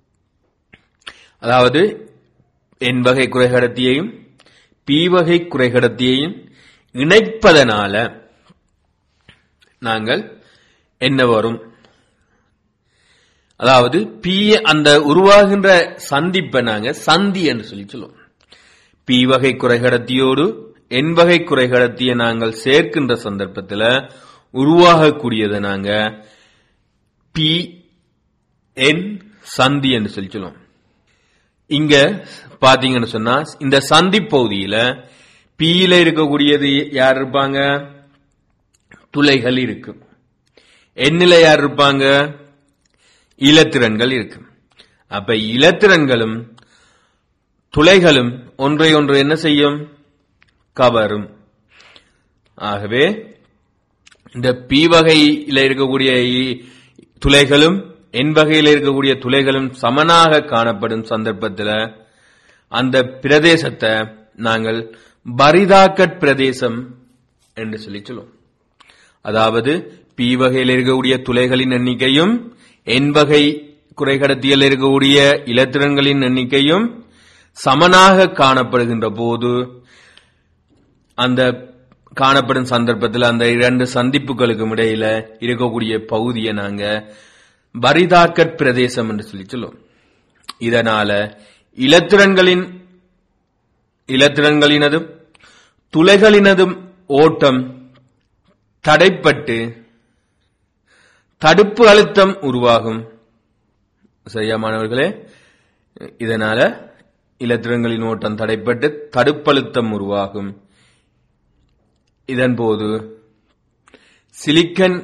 அதாவது என் வகை குறைகடத்தியையும் பி வகை குறைகடத்தியையும் இணைப்பதனால நாங்கள் என்ன வரும் அதாவது பி அந்த உருவாகின்ற சந்திப்பை நாங்க சந்தி என்று சொல்லி சொல்லுவோம் பி வகை குறைகடத்தியோடு என் வகை குறைகடத்தியை நாங்கள் சேர்க்கின்ற சந்தர்ப்பத்தில் உருவாகக்கூடியதை நாங்க பி என் சந்தி என்று சொல்லி சொல்லுவோம் இங்க பாத்தீங்கன்னு சொன்னா இந்த சந்தி பகுதியில பியில இருக்கக்கூடியது யார் இருப்பாங்க துளைகள் இருக்கு எண்ணில யார் இருப்பாங்க இலத்திரன்கள் இருக்கு அப்ப இலத்திரன்களும் துளைகளும் ஒன்றை ஒன்று என்ன செய்யும் கவரும் ஆகவே இந்த பி வகையில இருக்கக்கூடிய இ- துளைகளும் என் வகையில் இருக்கக்கூடிய துளைகளும் சமனாக காணப்படும் சந்தர்ப்பத்தில் அந்த பிரதேசத்தை நாங்கள் பரிதாக்கட் பிரதேசம் என்று சொல்லி சொல்லுவோம் அதாவது பி வகையில் இருக்கக்கூடிய துளைகளின் எண்ணிக்கையும் என் வகை குறைகடத்தியில் இருக்கக்கூடிய இலத்திரன்களின் எண்ணிக்கையும் சமனாக காணப்படுகின்ற போது அந்த காணப்படும் சந்தர்ப்பத்தில் அந்த இரண்டு சந்திப்புகளுக்கும் இடையில இருக்கக்கூடிய பகுதியை நாங்க பரிதாக்கட் பிரதேசம் என்று சொல்லி சொல்லுவோம் இதனால இலத்திரன்களின் இலத்திரன்களினதும் துளைகளினதும் ஓட்டம் தடைப்பட்டு தடுப்பு அழுத்தம் உருவாகும் சரியா மாணவர்களே இதனால இலத்திரங்களின் ஓட்டம் தடைப்பட்டு தடுப்பழுத்தம் உருவாகும் இதன் போது சிலிக்கன்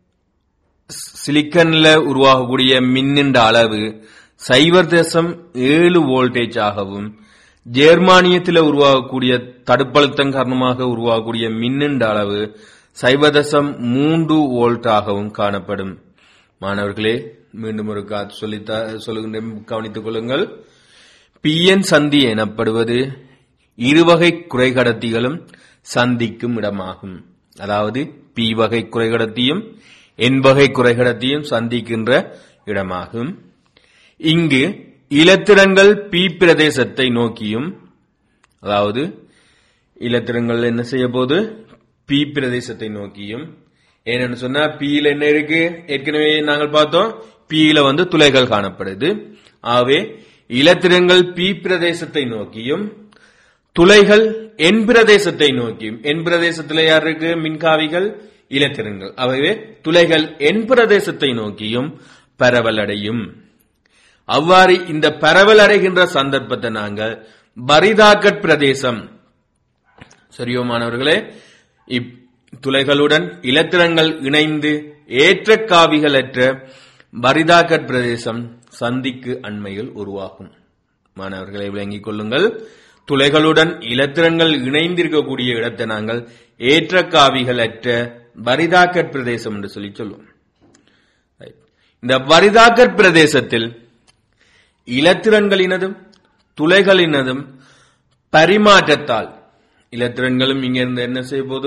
சிலிக்கன்ல உருவாகக்கூடிய மின்னின்ற அளவு சைவர் தசம் ஏழு வோல்டேஜ் ஆகவும் ஜெர்மானியத்தில் உருவாகக்கூடிய தடுப்பழுத்தம் காரணமாக உருவாகக்கூடிய மின்னின்ற அளவு சைவர் தசம் மூன்று வோல்ட் ஆகவும் காணப்படும் மாணவர்களே மீண்டும் ஒரு காத்து சொல்லி சொல்லுகின்ற கவனித்துக் கொள்ளுங்கள் பிஎன் சந்தி எனப்படுவது இருவகை குறைகடத்திகளும் சந்திக்கும் இடமாகும் அதாவது பி வகை குறைகடத்தியும் என் வகை குறைகடத்தியும் சந்திக்கின்ற இடமாகும் இங்கு இலத்திரங்கள் பி பிரதேசத்தை நோக்கியும் அதாவது இலத்திரங்கள் என்ன செய்ய போது பி பிரதேசத்தை நோக்கியும் ஏன்னு சொன்னா பியில என்ன இருக்கு ஏற்கனவே நாங்கள் பார்த்தோம் பியில வந்து துளைகள் காணப்படுது ஆகவே இலத்திரங்கள் பி பிரதேசத்தை நோக்கியும் துளைகள் என் பிரதேசத்தை நோக்கியும் என் பிரதேசத்துல யார் இருக்கு மின்காவிகள் இலத்திரங்கள் அவைவே துளைகள் என் பிரதேசத்தை நோக்கியும் பரவலடையும் அவ்வாறு இந்த பரவல் அடைகின்ற சந்தர்ப்பத்தை நாங்கள் பரிதாக்கட் பிரதேசம் சரியோ மாணவர்களே இப் துளைகளுடன் இலத்திரங்கள் இணைந்து ஏற்ற காவிகளற்ற பரிதாக்கட் பிரதேசம் சந்திக்கு அண்மையில் உருவாகும் மாணவர்களை விளங்கிக் கொள்ளுங்கள் துளைகளுடன் இலத்திரங்கள் இணைந்திருக்கக்கூடிய இடத்தை நாங்கள் ஏற்ற காவிகள் அற்ற பரிதாக்கட் பிரதேசம் என்று சொல்லி சொல்லுவோம் Right. இந்த பரிதாக்கட் பிரதேசத்தில் இலத்திரன்களினதும் துளைகளினதும் பரிமாற்றத்தால் இலத்திரன்களும் இங்க இருந்து என்ன செய்ய போது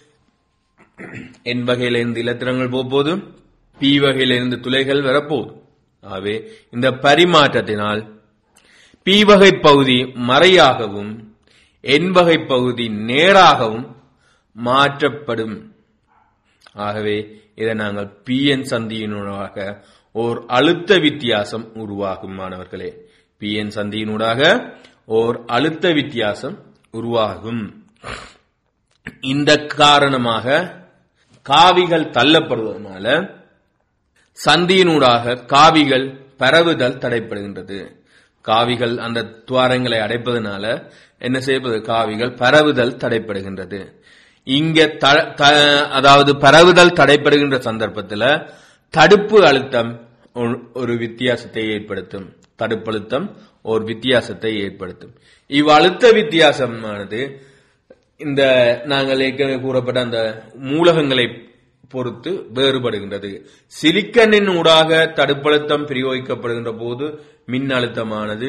என் வகையில இருந்து இலத்திரங்கள் போகும்போது பி வகையில இருந்து துளைகள் வரப்போகுது ஆகவே இந்த பரிமாற்றத்தினால் பி வகை பகுதி மறையாகவும் என் வகை பகுதி நேராகவும் மாற்றப்படும் ஆகவே இதை நாங்கள் பி என் சந்தியினூடாக ஓர் அழுத்த வித்தியாசம் உருவாகும் மாணவர்களே பி என் சந்தியினூடாக ஓர் அழுத்த வித்தியாசம் உருவாகும் இந்த காரணமாக காவிகள் தள்ளப்படுவதனால சந்தியினூடாக காவிகள் பரவுதல் தடைப்படுகின்றது காவிகள் அந்த துவாரங்களை அடைப்பதனால என்ன செய்வது காவிகள் பரவுதல் தடைப்படுகின்றது இங்க த- த- அதாவது பரவுதல் தடைப்படுகின்ற சந்தர்ப்பத்தில் தடுப்பு அழுத்தம் ஒரு- ஒரு வித்தியாசத்தை ஏற்படுத்தும் தடுப்பழுத்தம் ஒரு வித்தியாசத்தை ஏற்படுத்தும் இவ் அழுத்த வித்தியாசமானது இந்த நாங்கள் ஏற்கனவே கூறப்பட்ட அந்த மூலகங்களை பொறுத்து வேறுபடுகின்றது சிலிக்கனின் ஊடாக தடுப்பழுத்தம் பிரயோகிக்கப்படுகின்ற போது மின் அழுத்தமானது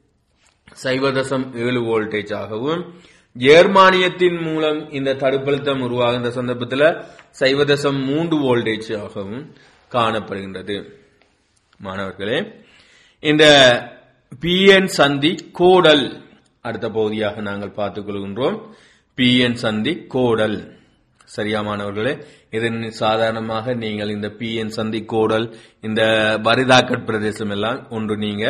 சைவதசம் ஏழு வோல்டேஜ் ஆகவும் ஜெர்மானியத்தின் மூலம் இந்த தடுப்பழுத்தம் உருவாகின்ற சந்தர்ப்பத்தில் சைவதசம் மூன்று வோல்டேஜ் ஆகவும் காணப்படுகின்றது மாணவர்களே இந்த பிஎன் சந்தி கோடல் அடுத்த பகுதியாக நாங்கள் பார்த்துக் கொள்கின்றோம் பிஎன் சந்தி கோடல் சரியா மாணவர்களே இதன் சாதாரணமாக நீங்கள் இந்த பிஎன் சந்தி கோடல் இந்த பரிதாக்கட் பிரதேசம் எல்லாம் ஒன்று நீங்க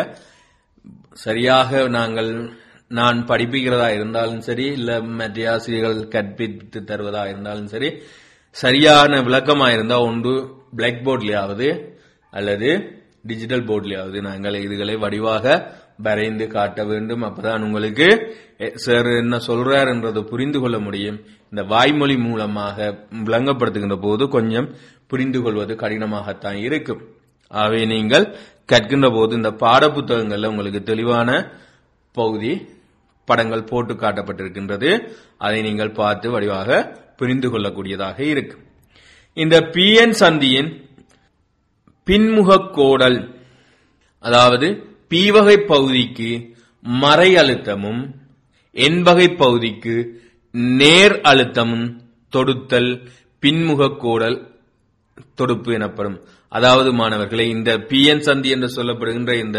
சரியாக நாங்கள் நான் படிப்பிக்கிறதா இருந்தாலும் சரி இல்ல மற்ற ஆசிரியர்கள் கற்பித்து தருவதா இருந்தாலும் சரி சரியான விளக்கமா இருந்தா ஒன்று பிளாக் போர்ட்லயாவது அல்லது டிஜிட்டல் போர்ட்லயாவது நாங்கள் இதுகளை வடிவாக வரைந்து காட்ட வேண்டும் அப்பதான் உங்களுக்கு சார் என்ன சொல்றார் என்றதை புரிந்து கொள்ள முடியும் இந்த வாய்மொழி மூலமாக விளங்கப்படுத்துகின்ற போது கொஞ்சம் புரிந்து கொள்வது கடினமாகத்தான் இருக்கும் ஆகவே நீங்கள் கற்கின்ற போது இந்த பாடப்புத்தகங்கள்ல உங்களுக்கு தெளிவான பகுதி படங்கள் போட்டு காட்டப்பட்டிருக்கின்றது அதை நீங்கள் பார்த்து வடிவாக புரிந்து கொள்ளக்கூடியதாக இருக்கும் இந்த பிஎன் சந்தியின் பின்முகக் கோடல் அதாவது பி வகை பகுதிக்கு மறை அழுத்தமும் என் வகை பகுதிக்கு நேர் அழுத்தமும் தொடுத்தல் பின்முகக் கோடல் தொடுப்பு எனப்படும் அதாவது மாணவர்களே இந்த பிஎன் சந்தி என்று சொல்லப்படுகின்ற இந்த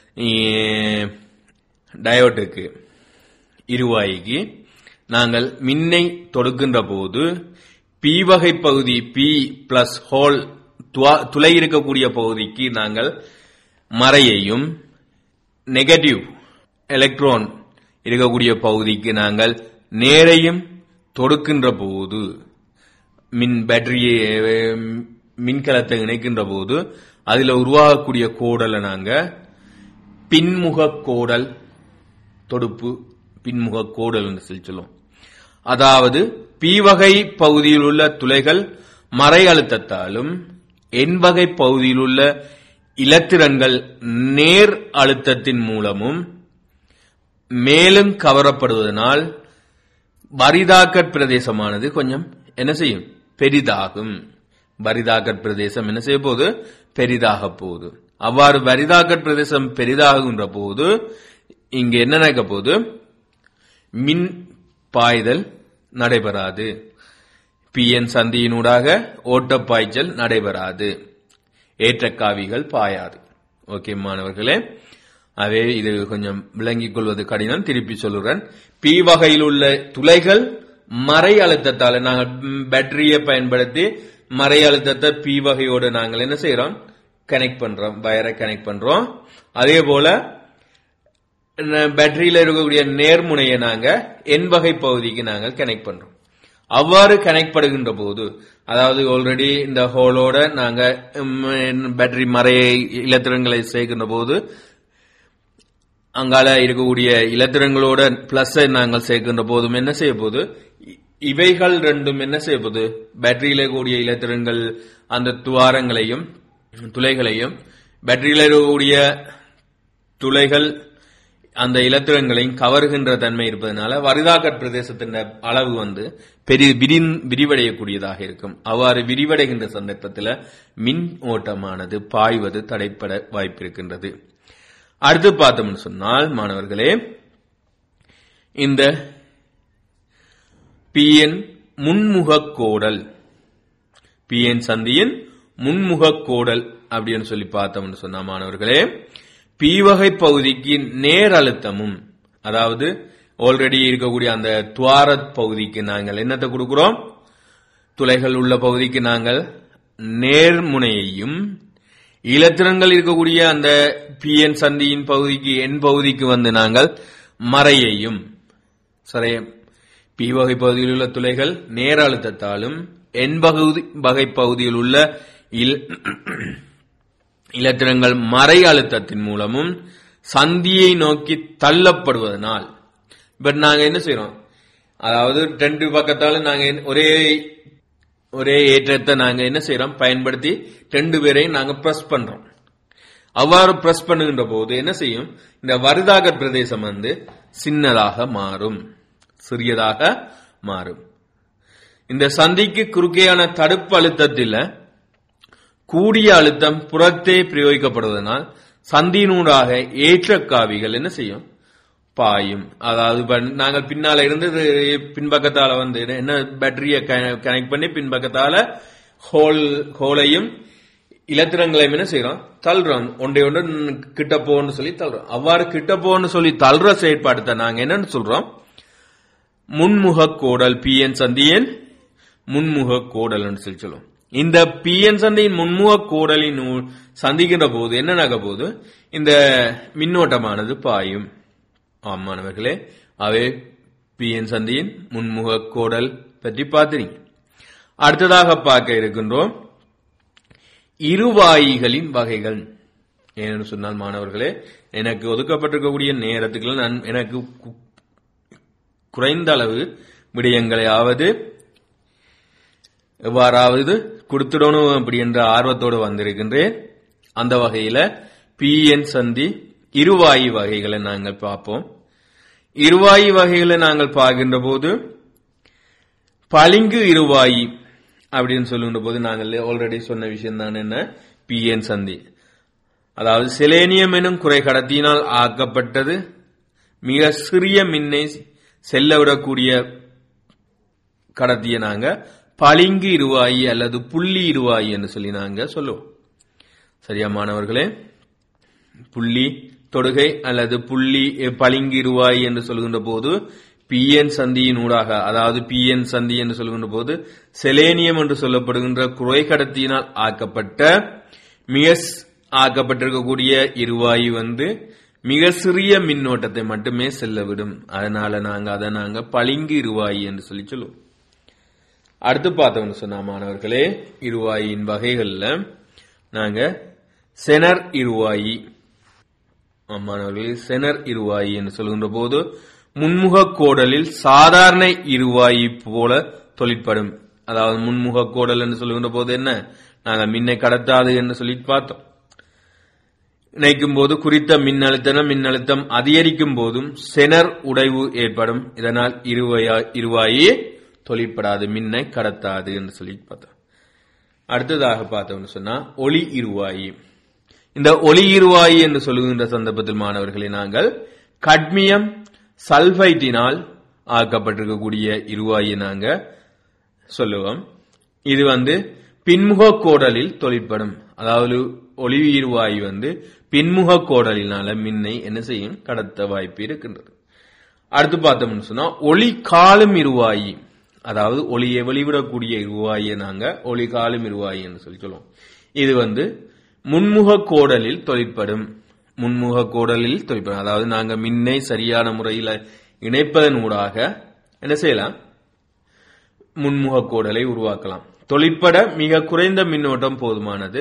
டயோட்டுக்கு இருவாய்க்கு நாங்கள் மின்னை தொடுக்கின்ற போது பி வகை பகுதி பி பிளஸ் ஹோல் துளை இருக்கக்கூடிய பகுதிக்கு நாங்கள் மறையையும் நெகட்டிவ் எலக்ட்ரான் இருக்கக்கூடிய பகுதிக்கு நாங்கள் நேரையும் தொடுக்கின்ற போது மின் பேட்டரியை மின்கலத்தை இணைக்கின்ற போது அதுல உருவாகக்கூடிய கோடலை நாங்க பின்முக கோடல் தொடுப்பு பின்முக கோடல் என்று சொல்லி சொல்லுவோம் அதாவது பி வகை பகுதியில் உள்ள துளைகள் மறை அழுத்தத்தாலும் என் வகை பகுதியில் உள்ள இலத்திரன்கள் நேர் அழுத்தத்தின் மூலமும் மேலும் கவரப்படுவதனால் பரிதாக்கட் பிரதேசமானது கொஞ்சம் என்ன செய்யும் பெரிதாகும் பரிதாக்கட் பிரதேசம் என்ன செய்ய போது பெரிதாக போகுது அவ்வாறு பரிதாக்கட் பிரதேசம் பெரிதாகுகின்ற போது இங்க என்ன நடக்க போகுது மின் பாய்தல் நடைபெறாது பிஎன் சந்தியினூடாக ஓட்டப்பாய்ச்சல் நடைபெறாது ஏற்றக்காவிகள் பாயாது ஓகே மாணவர்களே அதே இது கொஞ்சம் விளங்கிக் கொள்வது கடினம் திருப்பி சொல்லுறேன் பி வகையில் உள்ள துளைகள் மறை அழுத்தத்தால நாங்கள் ம், பேட்டரியை பயன்படுத்தி மறை அழுத்தத்தை பி வகையோடு நாங்கள் என்ன செய்யறோம் கனெக்ட் பண்றோம் வயரை கனெக்ட் பண்றோம் அதே போல ந- பேட்டரியில இருக்கக்கூடிய நேர்முனையை நாங்க என் வகை பகுதிக்கு நாங்கள் கனெக்ட் பண்றோம் அவ்வாறு கனெக்ட் படுகின்ற போது அதாவது ஆல்ரெடி இந்த ஹோலோட நாங்க ம், பேட்டரி மறையை இலத்திரங்களை சேர்க்கின்ற போது அங்கால இருக்கக்கூடிய இலத்திரங்களோட பிளஸ் நாங்கள் சேர்க்கின்ற போதும் என்ன செய்ய போகுது இ- இவைகள் ரெண்டும் என்ன செய்ய போகுது பேட்டரியில கூடிய இலத்திரங்கள் அந்த துவாரங்களையும் துளைகளையும் பேட்டரியில இருக்கக்கூடிய துளைகள் அந்த இலத்திரங்களையும் கவருகின்ற தன்மை இருப்பதனால வரிதாக்கட் பிரதேசத்தின் அளவு வந்து பெரிய விரிந்- விரிவடையக்கூடியதாக இருக்கும் அவ்வாறு விரிவடைகின்ற சந்தர்ப்பத்தில் மின் ஓட்டமானது பாய்வது தடைப்பட வாய்ப்பிருக்கின்றது அடுத்து பார்த்தோம்னு சொன்னால் மாணவர்களே இந்த பிஎன் முன்முக கோடல் பிஎன் சந்தியின் முன்முக கோடல் அப்படின்னு சொல்லி பார்த்தோம்னு சொன்னா மாணவர்களே பி வகை பகுதிக்கு நேர் அழுத்தமும் அதாவது ஆல்ரெடி இருக்கக்கூடிய அந்த துவார பகுதிக்கு நாங்கள் என்னத்தை கொடுக்கிறோம் துளைகள் உள்ள பகுதிக்கு நாங்கள் நேர்முனையையும் இலத்திரங்கள் இருக்கக்கூடிய அந்த பிஎன் சந்தியின் பகுதிக்கு என் பகுதிக்கு வந்து நாங்கள் மறையையும் சரி பி வகை பகுதியில் உள்ள துளைகள் நேர அழுத்தத்தாலும் என் பகுதி வகை பகுதியில் உள்ள இல் இலத்திரங்கள் மறை அழுத்தத்தின் மூலமும் சந்தியை நோக்கி தள்ளப்படுவதனால் இப்ப நாங்க என்ன செய்யறோம் அதாவது ரெண்டு பக்கத்தால நாங்க என்ன- ஒரே ஒரே ஏற்றத்தை நாங்க என்ன செய்யறோம் பயன்படுத்தி ரெண்டு பேரையும் நாங்க பிரஸ் பண்றோம் அவ்வாறு பிரஸ் பண்ணுகின்ற போது என்ன செய்யும் இந்த வருதாக பிரதேசம் வந்து சின்னதாக மாறும் சிறியதாக மாறும் இந்த சந்திக்கு குறுக்கேயான தடுப்பு அழுத்தத்தில் கூடிய அழுத்தம் புறத்தே பிரயோகிக்கப்படுவதனால் சந்தியினூடாக ஏற்றக்காவிகள் என்ன செய்யும் பாயும் அதாவது இப்ப நாங்கள் பின்னால இருந்து இது பின்பக்கத்தால வந்து என்ன பேட்டரியை கனெக்ட் பண்ணி பின்பக்கத்தால ஹோல் ஹோலையும் இலத்திரங்களையும் என்ன செய்யறோம் தள்ளுறோம் ஒன்றை ஒன்று கிட்ட போன்னு சொல்லி தள்ளுறோம் அவ்வாறு கிட்ட போன்னு சொல்லி தள்ளுற செயற்பாடுத்தை நாங்க என்னன்னு சொல்றோம் முன்முக கோடல் பிஎன் சந்தியின் முன்முக கோடல் சொல்லி சொல்லுவோம் இந்த பிஎன் சந்தியின் முன்முக கோடலின் ஊ- சந்திக்கின்ற போது என்ன நடக்க போகுது இந்த மின்னோட்டமானது பாயும் ஆம் மாணவர்களே அவை பிஎன் சந்தியின் முன்முக கோடல் பற்றி பார்த்துறீங்க அடுத்ததாக பார்க்க இருக்கின்றோம் இருவாயிகளின் வகைகள் ஏன்னு சொன்னால் மாணவர்களே எனக்கு ஒதுக்கப்பட்டிருக்கக்கூடிய நேரத்துக்குள்ள நான் எனக்கு கு- குறைந்த அளவு விடயங்களையாவது எவ்வாறாவது கொடுத்துடணும் அப்படி என்ற ஆர்வத்தோடு வந்திருக்கின்றேன் அந்த வகையில பிஎன் சந்தி இருவாயு வகைகளை நாங்கள் பார்ப்போம் இருவாயு வகைகளை நாங்கள் பார்க்கின்ற போது பளிங்கு இருவாயி அப்படின்னு சொல்லுகின்ற போது நாங்கள் ஆல்ரெடி சொன்ன விஷயம் தான் என்ன பிஎன் சந்தி அதாவது செலேனியம் எனும் குறை கடத்தியினால் ஆக்கப்பட்டது மிக சிறிய மின்னை செல்ல விடக்கூடிய கடத்திய நாங்க பளிங்கு இருவாயி அல்லது புள்ளி இருவாயி என்று சொல்லி நாங்க சொல்லுவோம் சரியா மாணவர்களே புள்ளி தொடுகை அல்லது புள்ளி அஹ், பளிங்கு இருவாயி என்று சொல்கின்ற போது பிஎன் சந்தியின் ஊடாக அதாவது பிஎன் சந்தி என்று சொல்கின்ற போது செலேனியம் என்று சொல்லப்படுகின்ற குறை கடத்தியினால் ஆக்கப்பட்ட மிக ஸ்- ஆக்கப்பட்டிருக்கக்கூடிய இருவாயு வந்து மிக சிறிய மின்னோட்டத்தை மட்டுமே செல்லவிடும் அதனால நாங்க அதை நாங்க பளிங்கு இருவாயி என்று சொல்லி சொல்லுவோம் அடுத்து பார்த்தோம்னு சொன்னா மாணவர்களே இருவாயின் வகைகள்ல நாங்க செனர் இருவாயி மாணவர்களே செனர் இருவாயி என்று சொல்கின்ற போது முன்முக கோடலில் சாதாரண இருவாயி போல தொழிற்படும் அதாவது முன்முக கோடல் என்று சொல்கின்ற போது என்ன நாங்கள் மின்னை கடத்தாது என்று சொல்லி பார்த்தோம் இணைக்கும் போது குறித்த மின்னழுத்தம் மின்னழுத்தம் அதிகரிக்கும் போதும் செனர் உடைவு ஏற்படும் இதனால் இருவாயா இருவாயி தொழிற்படாது மின்னை கடத்தாது என்று சொல்லி பார்த்தோம் அடுத்ததாக பார்த்தோம்னு சொன்னா ஒளி இருவாயி இந்த ஒளி இருவாயி என்று சொல்லுகின்ற சந்தர்ப்பத்தில் மாணவர்களை நாங்கள் கட்மியம் சல்பைட்டினால் ஆக்கப்பட்டிருக்கக்கூடிய இருவாயை நாங்க சொல்லுவோம் இது வந்து பின்முக கோடலில் தொழிற்படும் அதாவது ஒளி இருவாயு வந்து பின்முக கோடலினால மின்னை என்ன செய்யும் கடத்த வாய்ப்பு இருக்கின்றது அடுத்து பார்த்தோம்னு சொன்னா ஒளி காலும் இருவாயி அதாவது ஒளியை வெளிவிடக்கூடிய இருவாயை நாங்க ஒளி காலும் இருவாயி என்று சொல்லி சொல்லுவோம் இது வந்து முன்முக கோடலில் தொழிற்படும் முன்முக கோடலில் தொழிற்படும் அதாவது நாங்க மின்னை சரியான முறையில் இணைப்பதன் ஊடாக என்ன செய்யலாம் முன்முக கோடலை உருவாக்கலாம் தொழிற்பட மிக குறைந்த மின்னோட்டம் போதுமானது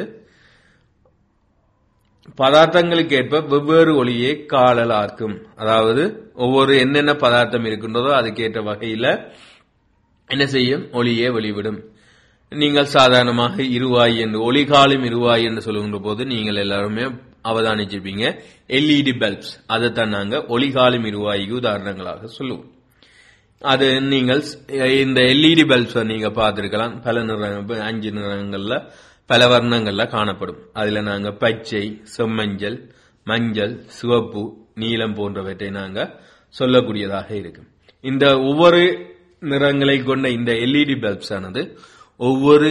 பதார்த்தங்களுக்கு ஏற்ப வெவ்வேறு ஒளியை காலலாக்கும் அதாவது ஒவ்வொரு என்னென்ன பதார்த்தம் இருக்கின்றதோ அதுக்கேற்ற வகையில என்ன செய்யும் ஒளியை வெளிவிடும் நீங்கள் சாதாரணமாக இருவாய் என்று ஒளிகாலும் இருவாய் என்று சொல்லுகின்ற போது நீங்கள் எல்லாருமே அவதானிச்சிருப்பீங்க எல்இடி பல்ப்ஸ் அதைத்தான் நாங்க ஒளிகாலும் இருவாய்க்கு உதாரணங்களாக சொல்லுவோம் அது நீங்கள் இந்த எல்இடி பல்ப்ஸ் நீங்க பார்த்திருக்கலாம் பல நிற அஞ்சு நிறங்கள்ல பல வர்ணங்கள்ல காணப்படும் அதுல நாங்க பச்சை செம்மஞ்சள் மஞ்சள் சிவப்பு நீலம் போன்றவற்றை நாங்க சொல்லக்கூடியதாக இருக்கு இந்த ஒவ்வொரு நிறங்களை கொண்ட இந்த எல்இடி பல்ப்ஸ் ஆனது ஒவ்வொரு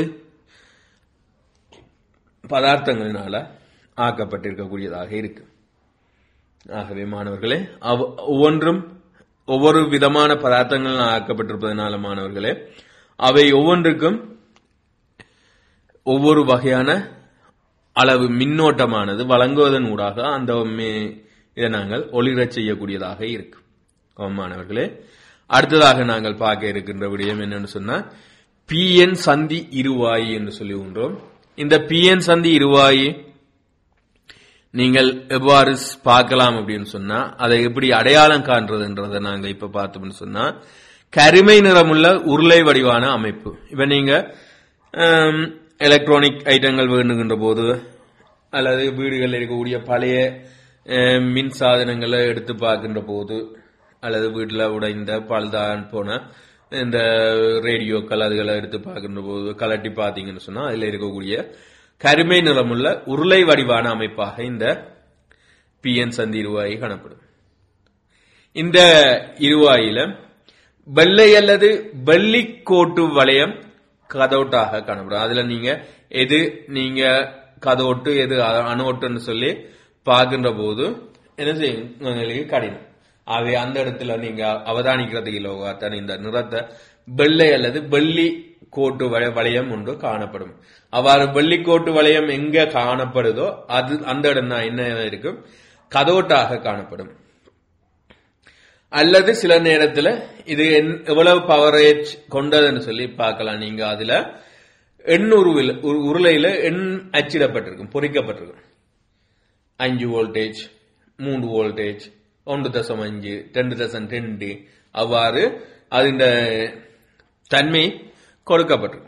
பதார்த்தங்களினால ஆக்கப்பட்டிருக்கக்கூடியதாக இருக்கு ஆகவே மாணவர்களே ஒவ்வொன்றும் ஒவ்வொரு விதமான பதார்த்தங்கள் ஆக்கப்பட்டிருப்பதனால மாணவர்களே அவை ஒவ்வொன்றுக்கும் ஒவ்வொரு வகையான அளவு மின்னோட்டமானது வழங்குவதன் ஊடாக அந்த இதை நாங்கள் ஒளிரச் செய்யக்கூடியதாக இருக்கு மாணவர்களே அடுத்ததாக நாங்கள் பார்க்க இருக்கின்ற விடயம் என்னன்னு சொன்னா பிஎன் சந்தி இருவாயி என்று சொல்லுகின்றோம் இந்த பிஎன் சந்தி இருவாயி நீங்கள் எவ்வாறு பார்க்கலாம் அப்படின்னு சொன்னா அதை எப்படி அடையாளம் காண்றதுன்றதை நாங்க இப்ப பார்த்தோம்னு சொன்னா கரிமை நிறமுள்ள உருளை வடிவான அமைப்பு இப்ப நீங்க எலக்ட்ரானிக் ஐட்டங்கள் வேணுகின்ற போது அல்லது வீடுகளில் இருக்கக்கூடிய பழைய மின் சாதனங்களை எடுத்து பார்க்கின்ற போது அல்லது வீட்டில் உடைந்த பழுதான் போன இந்த ரேடியோக்கள் அதுகளை எடுத்து பார்க்கின்ற போது கலட்டி பார்த்தீங்கன்னு சொன்னா அதுல இருக்கக்கூடிய கருமை நிறமுள்ள உருளை வடிவான அமைப்பாக இந்த பிஎன் சந்தி இருவாயி காணப்படும் இந்த இருவாயில வெள்ளை அல்லது வெள்ளிக்கோட்டு வளையம் கதோட்டாக காணப்படும் அதுல நீங்க எது நீங்க கதோட்டு எது அணோட்டுன்னு சொல்லி பார்க்கின்ற போது என்ன செய்யும் உங்களுக்கு கடினம் ஆகவே அந்த இடத்துல நீங்க அவதானிக்கிறதுக்கு இலோகத்தான் இந்த நிறத்தை வெள்ளை அல்லது வெள்ளி கோட்டு வளையம் ஒன்று காணப்படும் அவ்வாறு வெள்ளிக்கோட்டு வளையம் எங்க காணப்படுதோ அது அந்த இடம் தான் என்ன இருக்கும் கதோட்டாக காணப்படும் அல்லது சில நேரத்துல இது எவ்வளவு பவரேஜ் கொண்டதுன்னு சொல்லி பார்க்கலாம் நீங்க அதுல எண் உருவில் உருளையில எண் அச்சிடப்பட்டிருக்கும் பொறிக்கப்பட்டிருக்கும் அஞ்சு வோல்டேஜ் மூன்று வோல்டேஜ் ஒன்று தசம் அஞ்சு ரெண்டு தசம் ரெண்டு அவ்வாறு அதிண்ட தன்மை கொடுக்கப்பட்டிருக்கும்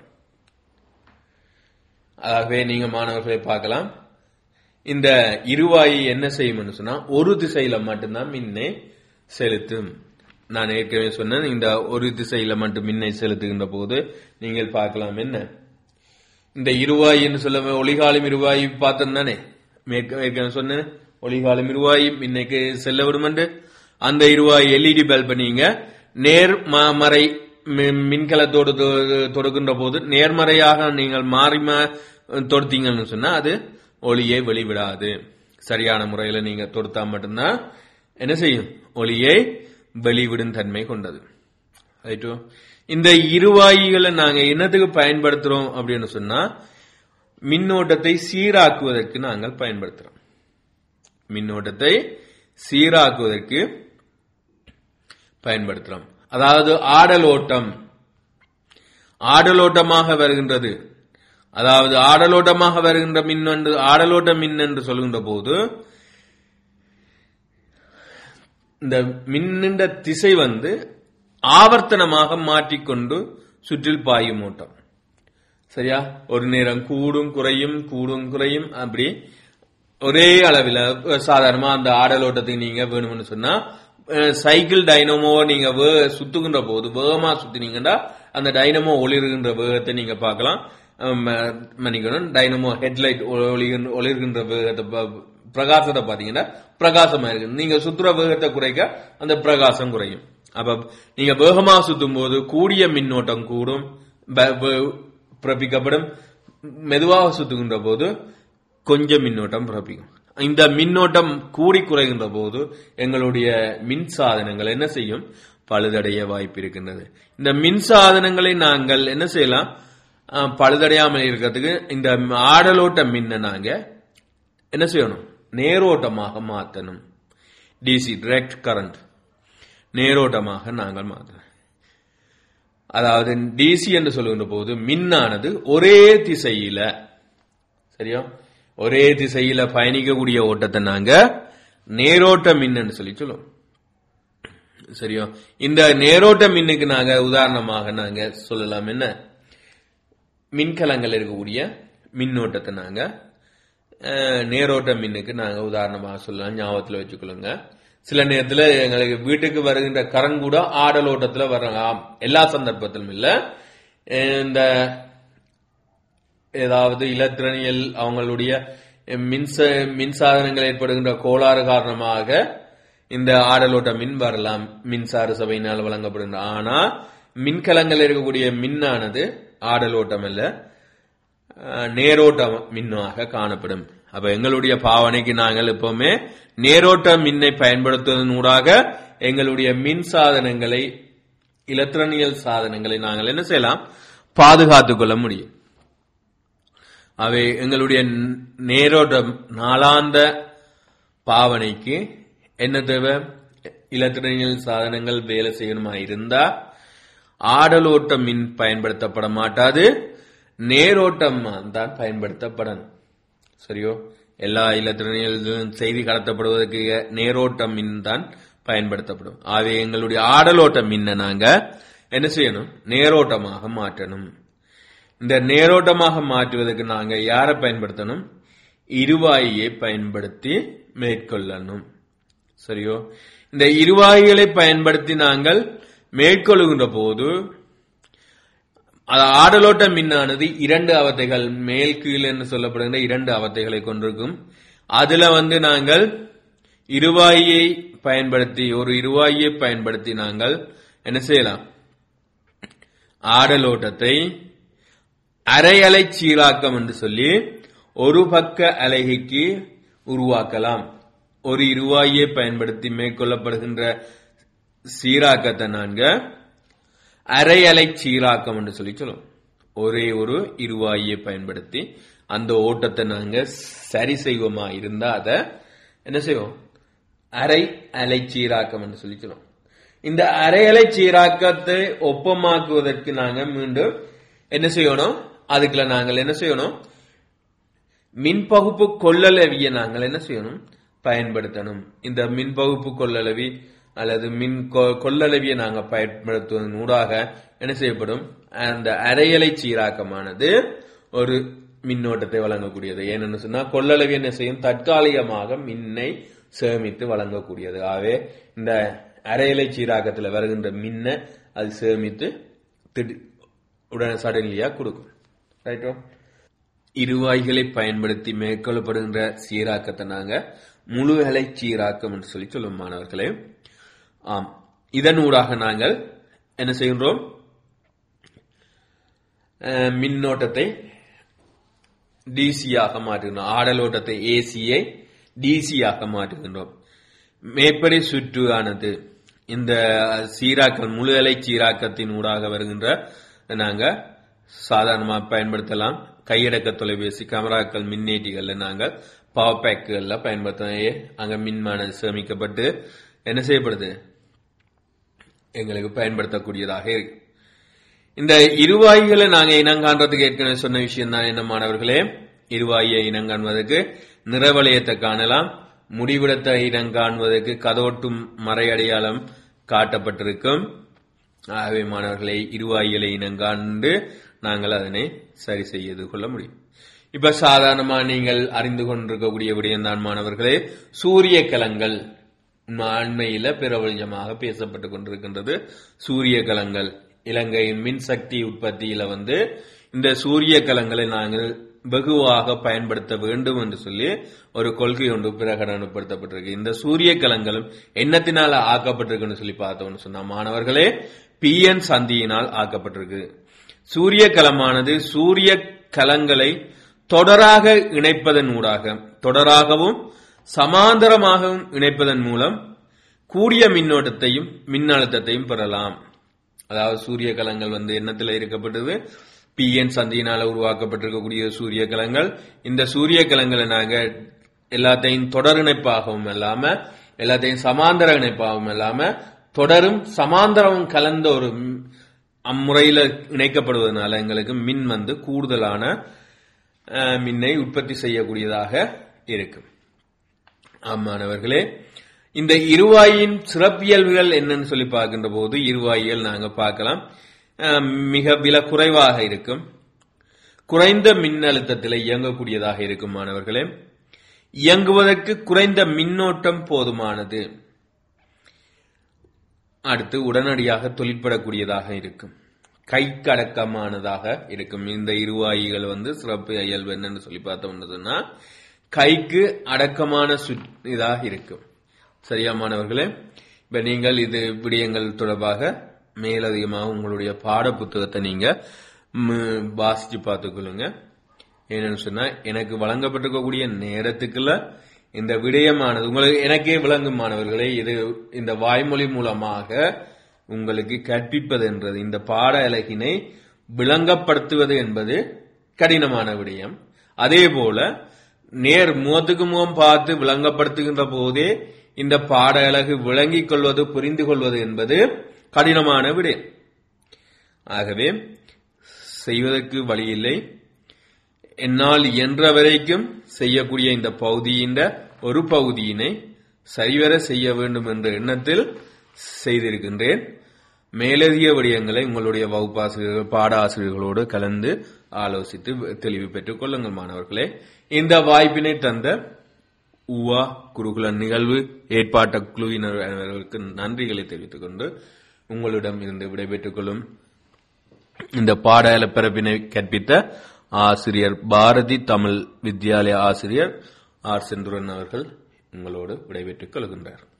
ஆகவே நீங்க மாணவர்களை பார்க்கலாம் இந்த இருவாயி என்ன செய்யும் சொன்னா ஒரு திசையில மட்டும்தான் மின்னை செலுத்தும் நான் ஏற்கனவே சொன்னேன் இந்த ஒரு திசையில மட்டும் மின்னை செலுத்துகின்ற போது நீங்கள் பார்க்கலாம் என்ன இந்த இருவாய் என்று சொல்ல ஒளிகாலம் இருவாயு பார்த்தோம் தானே ஏற்கனவே சொன்னேன் ஒளிகாலம் இருவாயு இன்னைக்கு செல்ல விடும் என்று அந்த இருவாய் எல்இடி பல்பை நீங்க நேர் மறை மின்கலத்தோடு தொடுக்கின்ற போது நேர்மறையாக நீங்கள் மாறி தொடுத்தீங்கன்னு சொன்னா அது ஒளியை வெளிவிடாது சரியான முறையில நீங்க தொடுத்தா மட்டும்தான் என்ன செய்யும் ஒளியை வெளிவிடும் தன்மை கொண்டது ரைட்டோ இந்த இருவாயிகளை நாங்க என்னத்துக்கு பயன்படுத்துறோம் அப்படின்னு சொன்னா மின்னோட்டத்தை சீராக்குவதற்கு நாங்கள் பயன்படுத்துறோம் மின்னோட்டத்தை சீராக்குவதற்கு பயன்படுத்துறோம் அதாவது ஆடலோட்டம் ஆடலோட்டமாக வருகின்றது அதாவது ஆடலோட்டமாக வருகின்ற மின் என்று ஆடலோட்ட மின் என்று சொல்கின்ற போது இந்த மின்னின்ற திசை வந்து ஆவர்த்தனமாக மாற்றிக்கொண்டு சுற்றில் பாயும் ஓட்டம் சரியா ஒரு நேரம் கூடும் குறையும் கூடும் குறையும் அப்படி ஒரே அளவில் சாதாரணமா அந்த ஆடலோட்டத்துக்கு நீங்க வேணும்னு சொன்னா சைக்கிள் டைனமோ நீங்க சுத்துகின்ற போது வேகமா சுத்தினீங்கன்னா அந்த டைனமோ ஒளிர்கின்ற வேகத்தை நீங்க பார்க்கலாம் மன்னிக்கணும் டைனமோ ஹெட்லைட் ஒளிர்கின்ற வேகத்தை பிரகாசத்தை பாத்தீங்கன்னா பிரகாசமா இருக்கு நீங்க சுத்துற வேகத்தை குறைக்க அந்த பிரகாசம் குறையும் அப்ப நீங்க வேகமா சுத்தும் போது கூடிய மின்னோட்டம் கூடும் ப- ப- பிறப்பிக்கப்படும் மெதுவாக சுத்துகின்ற போது கொஞ்சம் மின்னோட்டம் பிறப்பிக்கும் இந்த மின்னோட்டம் கூடி குறைகின்ற போது எங்களுடைய மின் சாதனங்கள் என்ன செய்யும் பழுதடைய வாய்ப்பு இருக்கின்றது இந்த மின் சாதனங்களை நாங்கள் என்ன செய்யலாம் அஹ், பழுதடையாமல் இருக்கிறதுக்கு இந்த ஆடலோட்ட மின்னை நாங்க என்ன செய்யணும் நேரோட்டமாக மாற்றணும் டிசி direct கரண்ட் நேரோட்டமாக நாங்கள் மாற்றணும் அதாவது டிசி என்று சொல்லுகின்ற போது மின்னானது ஒரே திசையில சரியா ஒரே திசையில பயணிக்கக்கூடிய ஓட்டத்தை நாங்க நேரோட்ட மின்னு சொல்லி சொல்லுவோம் சரியா இந்த நேரோட்ட மின்னுக்கு நாங்க உதாரணமாக நாங்க சொல்லலாம் என்ன மின்கலங்கள் இருக்கக்கூடிய மின்னோட்டத்தை நாங்க அஹ், நேரோட்ட மின்னுக்கு நாங்க உதாரணமாக சொல்லலாம் ஞாபகத்துல வச்சுக்கொள்ளுங்க சில நேரத்துல எங்களுக்கு வீட்டுக்கு வருகின்ற கரண்ட் கூட ஆடலோட்டத்துல வரலாம் எல்லா சந்தர்ப்பத்திலும் இல்ல அஹ், இந்த ஏதாவது இலத்திரனியல் அவங்களுடைய மின்ச மின்சாதனங்கள் ஏற்படுகின்ற கோளாறு காரணமாக இந்த ஆடலோட்ட மின் வரலாம் மின்சார சபையினால் வழங்கப்படுகின்ற ஆனா மின்கலங்கள் இருக்கக்கூடிய மின்னானது ஆடலோட்டம் அல்ல அஹ், நேரோட்ட மின்னாக காணப்படும் அப்ப எங்களுடைய பாவனைக்கு நாங்கள் எப்பவுமே நேரோட்ட மின்னை பயன்படுத்துவதன் ஊடாக எங்களுடைய மின் சாதனங்களை இலத்திரனியல் சாதனங்களை நாங்கள் என்ன செய்யலாம் பாதுகாத்துக் கொள்ள முடியும் அவை எங்களுடைய ந- நேரோட்ட நாளாந்த பாவனைக்கு என்ன தேவை இலத்திரனியல் சாதனங்கள் வேலை செய்யணுமா இருந்தா ஆடலோட்ட மின் பயன்படுத்தப்பட மாட்டாது நேரோட்டம் தான் பயன்படுத்தப்படணும் சரியோ எல்லா இலத்திரனியல் செய்தி கடத்தப்படுவதற்கு நேரோட்டம் மின் தான் பயன்படுத்தப்படும் ஆகவே எங்களுடைய ஆடலோட்ட மின்னை நாங்க என்ன செய்யணும் நேரோட்டமாக மாற்றணும் இந்த நேரோட்டமாக மாற்றுவதற்கு நாங்க யாரை பயன்படுத்தணும் இருவாயை பயன்படுத்தி மேற்கொள்ளணும் சரியோ இந்த இருவாய்களை பயன்படுத்தி நாங்கள் மேற்கொள்ளுகின்ற போது அது ஆடலோட்ட மின்னானது இரண்டு அவத்தைகள் மேல் கீழ் என்று சொல்லப்படுகின்ற இரண்டு அவத்தைகளை கொண்டிருக்கும் அதுல வந்து நாங்கள் இருவாயை பயன்படுத்தி ஒரு இருவாயை பயன்படுத்தி நாங்கள் என்ன செய்யலாம் ஆடலோட்டத்தை அரை அலை சீராக்கம் என்று சொல்லி ஒரு பக்க அலைகைக்கு உருவாக்கலாம் ஒரு இருவாயை பயன்படுத்தி மேற்கொள்ளப்படுகின்ற சீராக்கத்தை நான்க அரை அலை சீராக்கம் என்று சொல்லி சொல்லுவோம் ஒரே ஒரு இருவாயை பயன்படுத்தி அந்த ஓட்டத்தை நாங்க சரி செய்வோமா இருந்தா அத என்ன செய்வோம் அரை அலை சீராக்கம் என்று சொல்லி சொல்லுவோம் இந்த அரை அலை சீராக்கத்தை ஒப்பமாக்குவதற்கு நாங்க மீண்டும் என்ன செய்யணும் அதுக்குள்ள நாங்கள் என்ன செய்யணும் மின்பகுப்பு கொள்ளளவியை நாங்கள் என்ன செய்யணும் பயன்படுத்தணும் இந்த மின்பகுப்பு கொள்ளளவி அல்லது மின் கொ- கொள்ளளவியை நாங்கள் பயன்படுத்துவதன் ஊடாக என்ன செய்யப்படும் அந்த அரையலை சீராக்கமானது ஒரு மின்னோட்டத்தை வழங்கக்கூடியது ஏன்னு சொன்னா கொள்ளளவி என்ன செய்யும் தற்காலிகமாக மின்னை சேமித்து வழங்கக்கூடியது ஆகவே இந்த அரையலை சீராக்கத்தில் வருகின்ற மின்னை அது சேமித்து திடு உடனே சடன்லியா கொடுக்கும் ரைட்டோ இருவாய்களை பயன்படுத்தி மேற்கொள்ளப்படுகின்ற சீராக்கத்தை நாங்க முழு அலை சீராக்கம் என்று சொல்லி சொல்லும் மாணவர்களே ஆம் இதன் ஊடாக நாங்கள் என்ன செய்கின்றோம் அஹ், மின்னோட்டத்தை டிசியாக மாற்றுகின்றோம் ஆடலோட்டத்தை ஏசியை டிசியாக மாற்றுகின்றோம் மேற்படி சுற்று இந்த சீராக்கல் முழு அலை சீராக்கத்தின் ஊடாக வருகின்ற நாங்க சாதாரணமா பயன்படுத்தலாம் கையடக்க தொலைபேசி கேமராக்கள் மின்னேட்டிகள்ல நாங்கள் பவர் பேக்குகள்ல பயன்படுத்தலாம் அங்க மின்மானது சேமிக்கப்பட்டு என்ன செய்யப்படுது எங்களுக்கு பயன்படுத்தக்கூடியதாக இருக்கு இந்த இருவாய்களை நாங்க இனங்காண்றதுக்கு ஏற்கனவே சொன்ன விஷயம் தான் என்ன மாணவர்களே இருவாயை இனங்காண்பதற்கு நிறவலயத்தை காணலாம் முடிவிடத்தை இனங்காண்பதற்கு கதோட்டும் மறை அடையாளம் காட்டப்பட்டிருக்கும் ஆகவே மாணவர்களை இருவாயிலை இனங்காண்டு நாங்கள் அதனை சரி செய்து கொள்ள முடியும் இப்ப சாதாரணமா நீங்கள் அறிந்து கொண்டிருக்கக்கூடிய விடயம்தான் மாணவர்களே சூரிய கலங்கள் அண்மையில பிரபலமாக பேசப்பட்டு கொண்டிருக்கின்றது சூரிய கலங்கள் இலங்கையின் மின்சக்தி உற்பத்தியில வந்து இந்த சூரிய கலங்களை நாங்கள் வெகுவாக பயன்படுத்த வேண்டும் என்று சொல்லி ஒரு கொள்கை ஒன்று பிரகடனப்படுத்தப்பட்டிருக்கு இந்த சூரிய கலங்களும் என்னத்தினால ஆக்கப்பட்டிருக்குன்னு சொல்லி பார்த்தோம்னு சொன்னா மாணவர்களே பிஎன் சந்தியினால் ஆக்கப்பட்டிருக்கு சூரிய கலமானது சூரிய கலங்களை தொடராக இணைப்பதன் ஊடாக தொடராகவும் சமாந்தரமாகவும் இணைப்பதன் மூலம் கூடிய மின்னோட்டத்தையும் மின்னழுத்தத்தையும் பெறலாம் அதாவது சூரிய கலங்கள் வந்து எண்ணத்தில் இருக்கப்பட்டது பிஎன் சந்தியினால உருவாக்கப்பட்டிருக்கக்கூடிய சூரிய கலங்கள் இந்த சூரிய கலங்களை நாங்க எல்லாத்தையும் தொடர் இணைப்பாகவும் இல்லாம எல்லாத்தையும் சமாந்தர இணைப்பாகவும் இல்லாம தொடரும் சமாந்தரமும் கலந்த ஒரு ம்- அம்முறையில இணைக்கப்படுவதனால எங்களுக்கு மின் வந்து கூடுதலான அஹ், மின்னை உற்பத்தி செய்யக்கூடியதாக இருக்கும் ஆமாணவர்களே இந்த இருவாயின் சிறப்பியல்புகள் என்னன்னு சொல்லி பார்க்கின்ற போது இருவாயிகள் நாங்க பார்க்கலாம் அஹ், மிக விலை குறைவாக இருக்கும் குறைந்த மின்னழுத்தத்தில் இயங்கக்கூடியதாக இருக்கும் மாணவர்களே இயங்குவதற்கு குறைந்த மின்னோட்டம் போதுமானது அடுத்து உடனடியாக தொழிற்படக்கூடியதாக இருக்கும் கைக்கடக்கமானதாக இருக்கும் இந்த இருவாயிகள் வந்து சிறப்பு இயல்பு என்னன்னு சொல்லி பார்த்தோம்னு சொன்னா கைக்கு அடக்கமான சுற்- இதாக இருக்கும் சரியா மாணவர்களே இப்ப நீங்கள் இது விடயங்கள் தொடர்பாக மேலதிகமாக உங்களுடைய பாட புத்தகத்தை நீங்க ம், வாசிச்சு பார்த்துக்கொள்ளுங்க என்னன்னு சொன்னா எனக்கு வழங்கப்பட்டிருக்கக்கூடிய நேரத்துக்குள்ள இந்த விடயமானது உங்களுக்கு எனக்கே விளங்கும் மாணவர்களே இது இந்த வாய்மொழி மூலமாக உங்களுக்கு கற்பிப்பது என்றது இந்த பாட அலகினை விளங்கப்படுத்துவது என்பது கடினமான விடயம் அதே போல நேர் முகத்துக்கு முகம் பார்த்து விளங்கப்படுத்துகின்ற போதே இந்த பாட அலகு விளங்கிக் கொள்வது புரிந்து கொள்வது என்பது கடினமான விடயம் ஆகவே செய்வதற்கு வழியில்லை என்னால் இயன்ற வரைக்கும் செய்யக்கூடிய இந்த பகுதியின் ஒரு பகுதியினை சரிவர செய்ய வேண்டும் என்ற எண்ணத்தில் செய்திருக்கின்றேன் மேலதிக விடயங்களை உங்களுடைய வகுப்பாசிரியர்கள் பாடாசிரியர்களோடு கலந்து ஆலோசித்து தெளிவு பெற்றுக் கொள்ளுங்கள் மாணவர்களே இந்த வாய்ப்பினை தந்த உவா குருகுல நிகழ்வு ஏற்பாட்ட குழுவினர் அனைவருக்கு நன்றிகளை தெரிவித்துக் கொண்டு உங்களிடம் இருந்து விடைபெற்றுக் கொள்ளும் இந்த பாடல பிறப்பினை கற்பித்த ஆசிரியர் பாரதி தமிழ் வித்யாலய ஆசிரியர் ஆர் செந்துரன் அவர்கள் உங்களோடு விடைபெற்றுக் கொள்கின்றார்